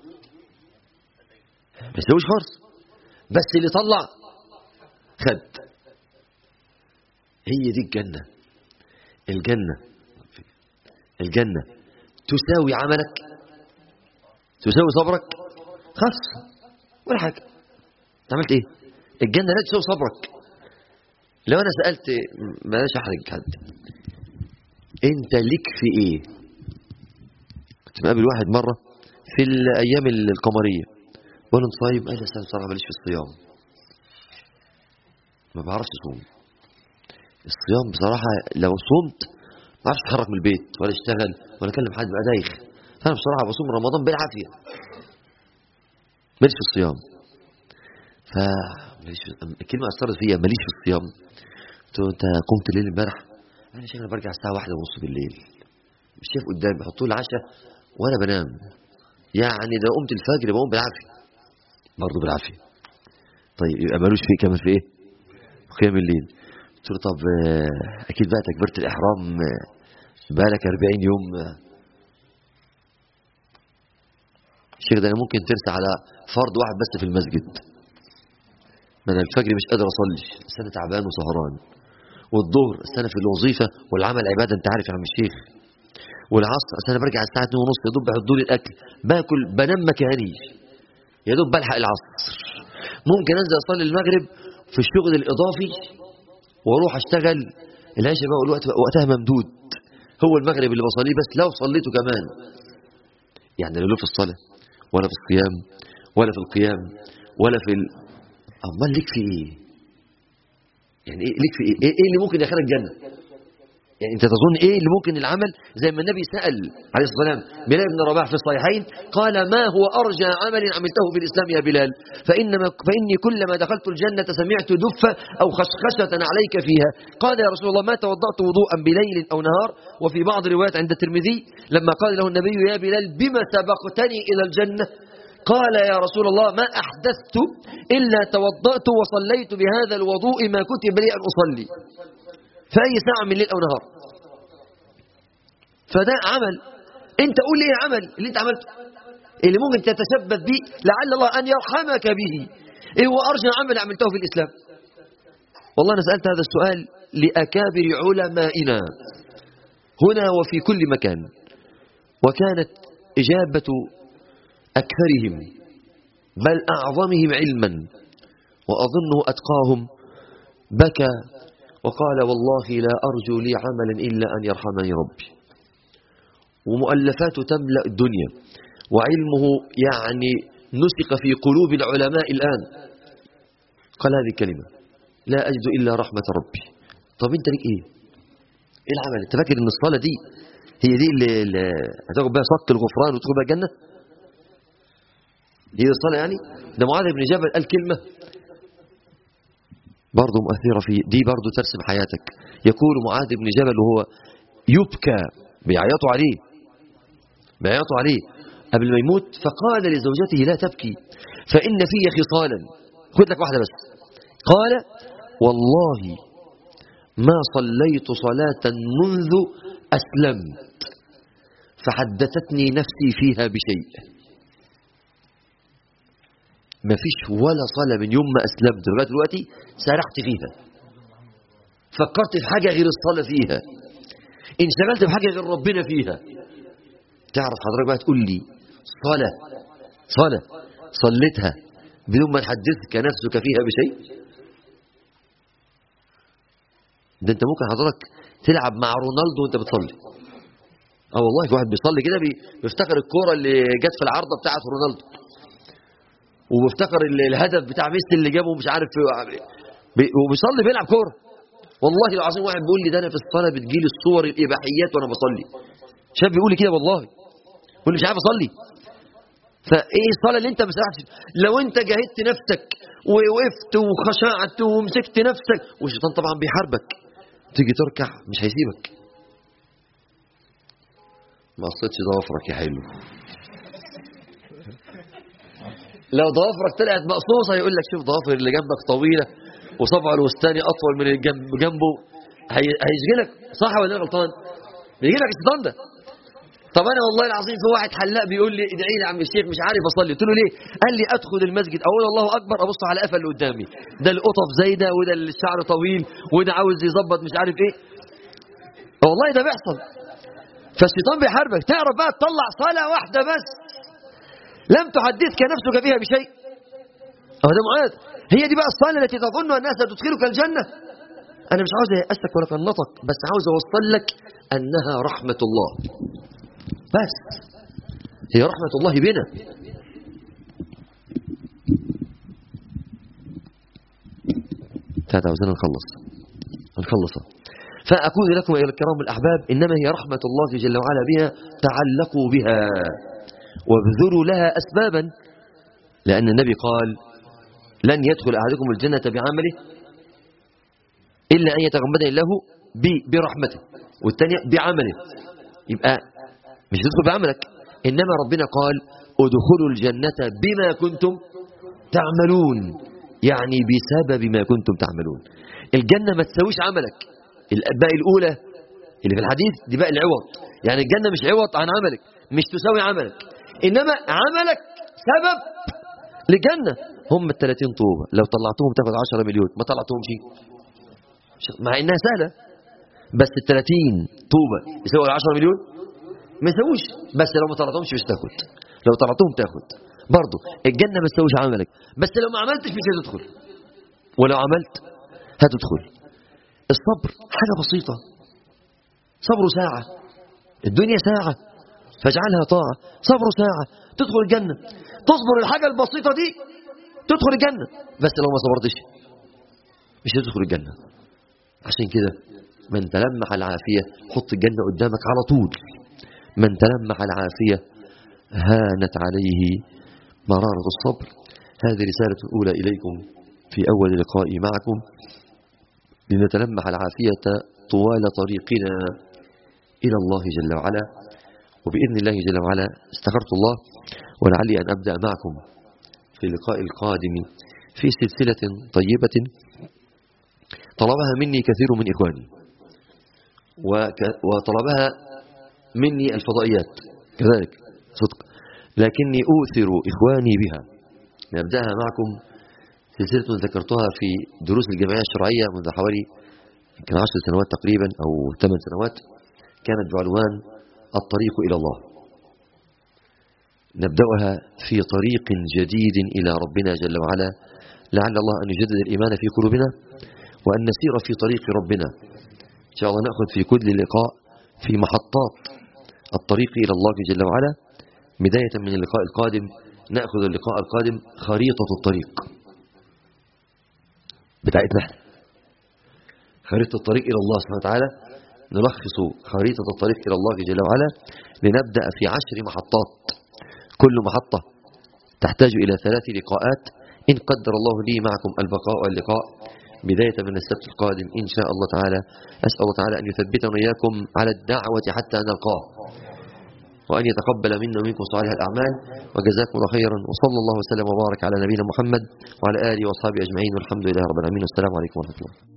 ما يسويش خالص بس اللي طلع خد هي دي الجنه الجنه الجنه تساوي عملك تساوي صبرك خلاص ولا حاجه أنت عملت ايه الجنه لا تساوي صبرك لو انا سالت بلاش احرج حد انت ليك في ايه كنت مقابل واحد مره في الايام القمريه بقول له انت صايم قال لي أصل أنا بصراحه ماليش في الصيام ما بعرفش اصوم الصيام بصراحه لو صمت ما اعرفش اتحرك من البيت ولا اشتغل ولا اكلم حد بقى دايخ فانا بصراحه بصوم رمضان بالعافيه ماليش في الصيام ف ماليش في... الكلمه اثرت فيا ماليش في الصيام قلت له انت قمت الليل امبارح انا شايف انا برجع الساعه واحدة ونص بالليل مش شايف قدامي بيحطوا لي العشاء وانا بنام يعني ده قمت الفجر بقوم بالعافيه برضه بالعافيه طيب يبقى مالوش فيه كمان في ايه في قيام الليل قلت له طب آه، اكيد بقى تكبيره الاحرام آه، بقالك 40 يوم آه. الشيخ ده انا ممكن ترسى على فرض واحد بس في المسجد ما انا الفجر مش قادر اصلي بس انا تعبان وسهران والظهر بس انا في الوظيفه والعمل عباده انت عارف يا عم الشيخ والعصر اصل انا برجع الساعه 2 ونص يا دوب بيحطوا لي الاكل باكل بنام مكاني يا دوب بلحق العصر ممكن انزل اصلي المغرب في الشغل الاضافي واروح اشتغل العشاء بقى والوقت وقتها ممدود هو المغرب اللي بصليه بس لو صليته كمان يعني لا له في الصلاه ولا في الصيام ولا في القيام ولا في ال... امال ليك في ايه يعني ايه ليك في ايه ايه إيه اللي ممكن يدخلك الجنه يعني انت تظن ايه اللي ممكن العمل زي ما النبي سال عليه الصلاه والسلام بلال بن رباح في الصحيحين قال ما هو ارجى عمل عملته في الاسلام يا بلال فانما فاني كلما دخلت الجنه سمعت دفه او خشخشه عليك فيها قال يا رسول الله ما توضات وضوءا بليل او نهار وفي بعض الروايات عند الترمذي لما قال له النبي يا بلال بما سبقتني الى الجنه قال يا رسول الله ما احدثت الا توضات وصليت بهذا الوضوء ما كتب لي ان اصلي في أي ساعة من الليل أو نهار فده عمل أنت قول لي إيه عمل اللي أنت عملته اللي ممكن تتثبت به لعل الله أن يرحمك به إيه هو أرجى عمل عملته في الإسلام والله أنا سألت هذا السؤال لأكابر علمائنا هنا وفي كل مكان وكانت إجابة أكثرهم بل أعظمهم علما وأظنه أتقاهم بكى وقال والله لا أرجو لي عملا إلا أن يرحمني ربي ومؤلفاته تملأ الدنيا وعلمه يعني نسق في قلوب العلماء الآن قال هذه الكلمة لا أجد إلا رحمة ربي طب أنت ليك إيه إيه العمل أنت فاكر أن الصلاة دي هي دي اللي, اللي هتاخد بها صك الغفران وتدخل بها الجنة هي الصلاة يعني ده معاذ بن جبل قال كلمة برضه مؤثرة في دي برضه ترسم حياتك يقول معاذ بن جبل وهو يبكى بيعيطوا عليه بيعيطوا عليه قبل ما يموت فقال لزوجته لا تبكي فإن في خصالا خد لك واحدة بس قال والله ما صليت صلاة منذ أسلمت فحدثتني نفسي فيها بشيء ما فيش ولا صلاة من يوم ما أسلمت لغاية دلوقتي سرحت فيها فكرت في حاجة غير الصلاة فيها انشغلت بحاجة غير ربنا فيها تعرف حضرتك بقى تقول لي صلاة صلاة صليتها بدون ما تحدثك نفسك فيها بشيء ده انت ممكن حضرتك تلعب مع رونالدو وانت بتصلي اه والله في واحد بيصلي كده بيفتكر الكوره اللي جت في العارضه بتاعت رونالدو وبيفتكر الهدف بتاع ميسي اللي جابه مش عارف وبيصلي بيلعب كوره والله العظيم واحد بيقول لي ده انا في الصلاه بتجيلي الصور الاباحيات وانا بصلي شاب بيقول لي كده والله يقول لي مش عارف اصلي فايه الصلاه اللي انت ما سرحتش لو انت جاهدت نفسك ووقفت وخشعت ومسكت نفسك والشيطان طبعا بيحاربك تيجي تركع مش هيسيبك ما قصيتش ضوافرك يا حلو لو ضوافرك طلعت مقصوصه يقول لك شوف ضوافر اللي جنبك طويله وصبعه الوسطاني اطول من اللي جنب جنبه هيشغلك صح ولا انا غلطان بيجي لك الشيطان ده طب انا والله العظيم في واحد حلاق بيقول لي ادعي لي يا عم الشيخ مش عارف اصلي قلت له ليه قال لي ادخل المسجد اقول الله اكبر ابص على قفا اللي قدامي ده القطف زايده وده الشعر طويل وده عاوز يظبط مش عارف ايه والله ده بيحصل فالشيطان بيحاربك تعرف بقى تطلع صلاه واحده بس لم تحدثك نفسك فيها بشيء أو ده معاذ هي دي بقى الصلاة التي تظن أنها ستدخلك الجنة أنا مش عاوز أسك ولا فنطك بس عاوز أوصل لك أنها رحمة الله بس هي رحمة الله بنا تعالى عاوزين نخلص نخلصها فأقول لكم أيها الكرام الأحباب إنما هي رحمة الله جل وعلا بها تعلقوا بها وابذلوا لها أسبابا لأن النبي قال لن يدخل أحدكم الجنة بعمله إلا أن يتغمدني الله برحمته والثانية بعمله يبقى مش تدخل بعملك إنما ربنا قال ادخلوا الجنة بما كنتم تعملون يعني بسبب ما كنتم تعملون الجنة ما تسويش عملك الباقي الأولى اللي في الحديث دي باقي العوض يعني الجنة مش عوض عن عملك مش تساوي عملك إنما عملك سبب لجنة هم ال 30 طوبة لو طلعتهم تاخد 10 مليون ما طلعتهم شيء مع إنها سهلة بس ال 30 طوبة يساوي ال 10 مليون ما يساويش بس لو ما طلعتهمش مش تاخد لو طلعتهم تاخد برضه الجنة ما تساويش عملك بس لو ما عملتش مش هتدخل ولو عملت هتدخل الصبر حاجة بسيطة صبر ساعة الدنيا ساعة فاجعلها طاعة صبر ساعة تدخل الجنة تصبر الحاجة البسيطة دي تدخل الجنة بس لو ما صبرتش مش هتدخل الجنة عشان كده من تلمح العافية حط الجنة قدامك على طول من تلمح العافية هانت عليه مرارة الصبر هذه رسالة أولى إليكم في أول لقائي معكم لنتلمح العافية طوال طريقنا إلى الله جل وعلا وبإذن الله جل وعلا استغفرت الله ولعلي أن أبدأ معكم في اللقاء القادم في سلسلة طيبة طلبها مني كثير من إخواني وطلبها مني الفضائيات كذلك صدق لكني أوثر إخواني بها نبدأها معكم سلسلة ذكرتها في دروس الجمعية الشرعية منذ حوالي يمكن عشر سنوات تقريبا أو ثمان سنوات كانت بعنوان الطريق إلى الله نبدأها في طريق جديد إلى ربنا جل وعلا لعل الله أن يجدد الإيمان في قلوبنا وأن نسير في طريق ربنا إن شاء الله نأخذ في كل لقاء في محطات الطريق إلى الله جل وعلا بداية من اللقاء القادم نأخذ اللقاء القادم خريطة الطريق بتاعتنا احنا خريطة الطريق إلى الله سبحانه وتعالى نلخص خريطة الطريق إلى الله جل وعلا لنبدأ في عشر محطات كل محطة تحتاج إلى ثلاث لقاءات إن قدر الله لي معكم البقاء واللقاء بداية من السبت القادم إن شاء الله تعالى أسأل الله تعالى أن يثبتنا إياكم على الدعوة حتى نلقاه وأن يتقبل منا ومنكم صالح الأعمال وجزاكم الله خيرا وصلى الله وسلم وبارك على نبينا محمد وعلى آله وأصحابه أجمعين والحمد لله رب العالمين والسلام عليكم ورحمة الله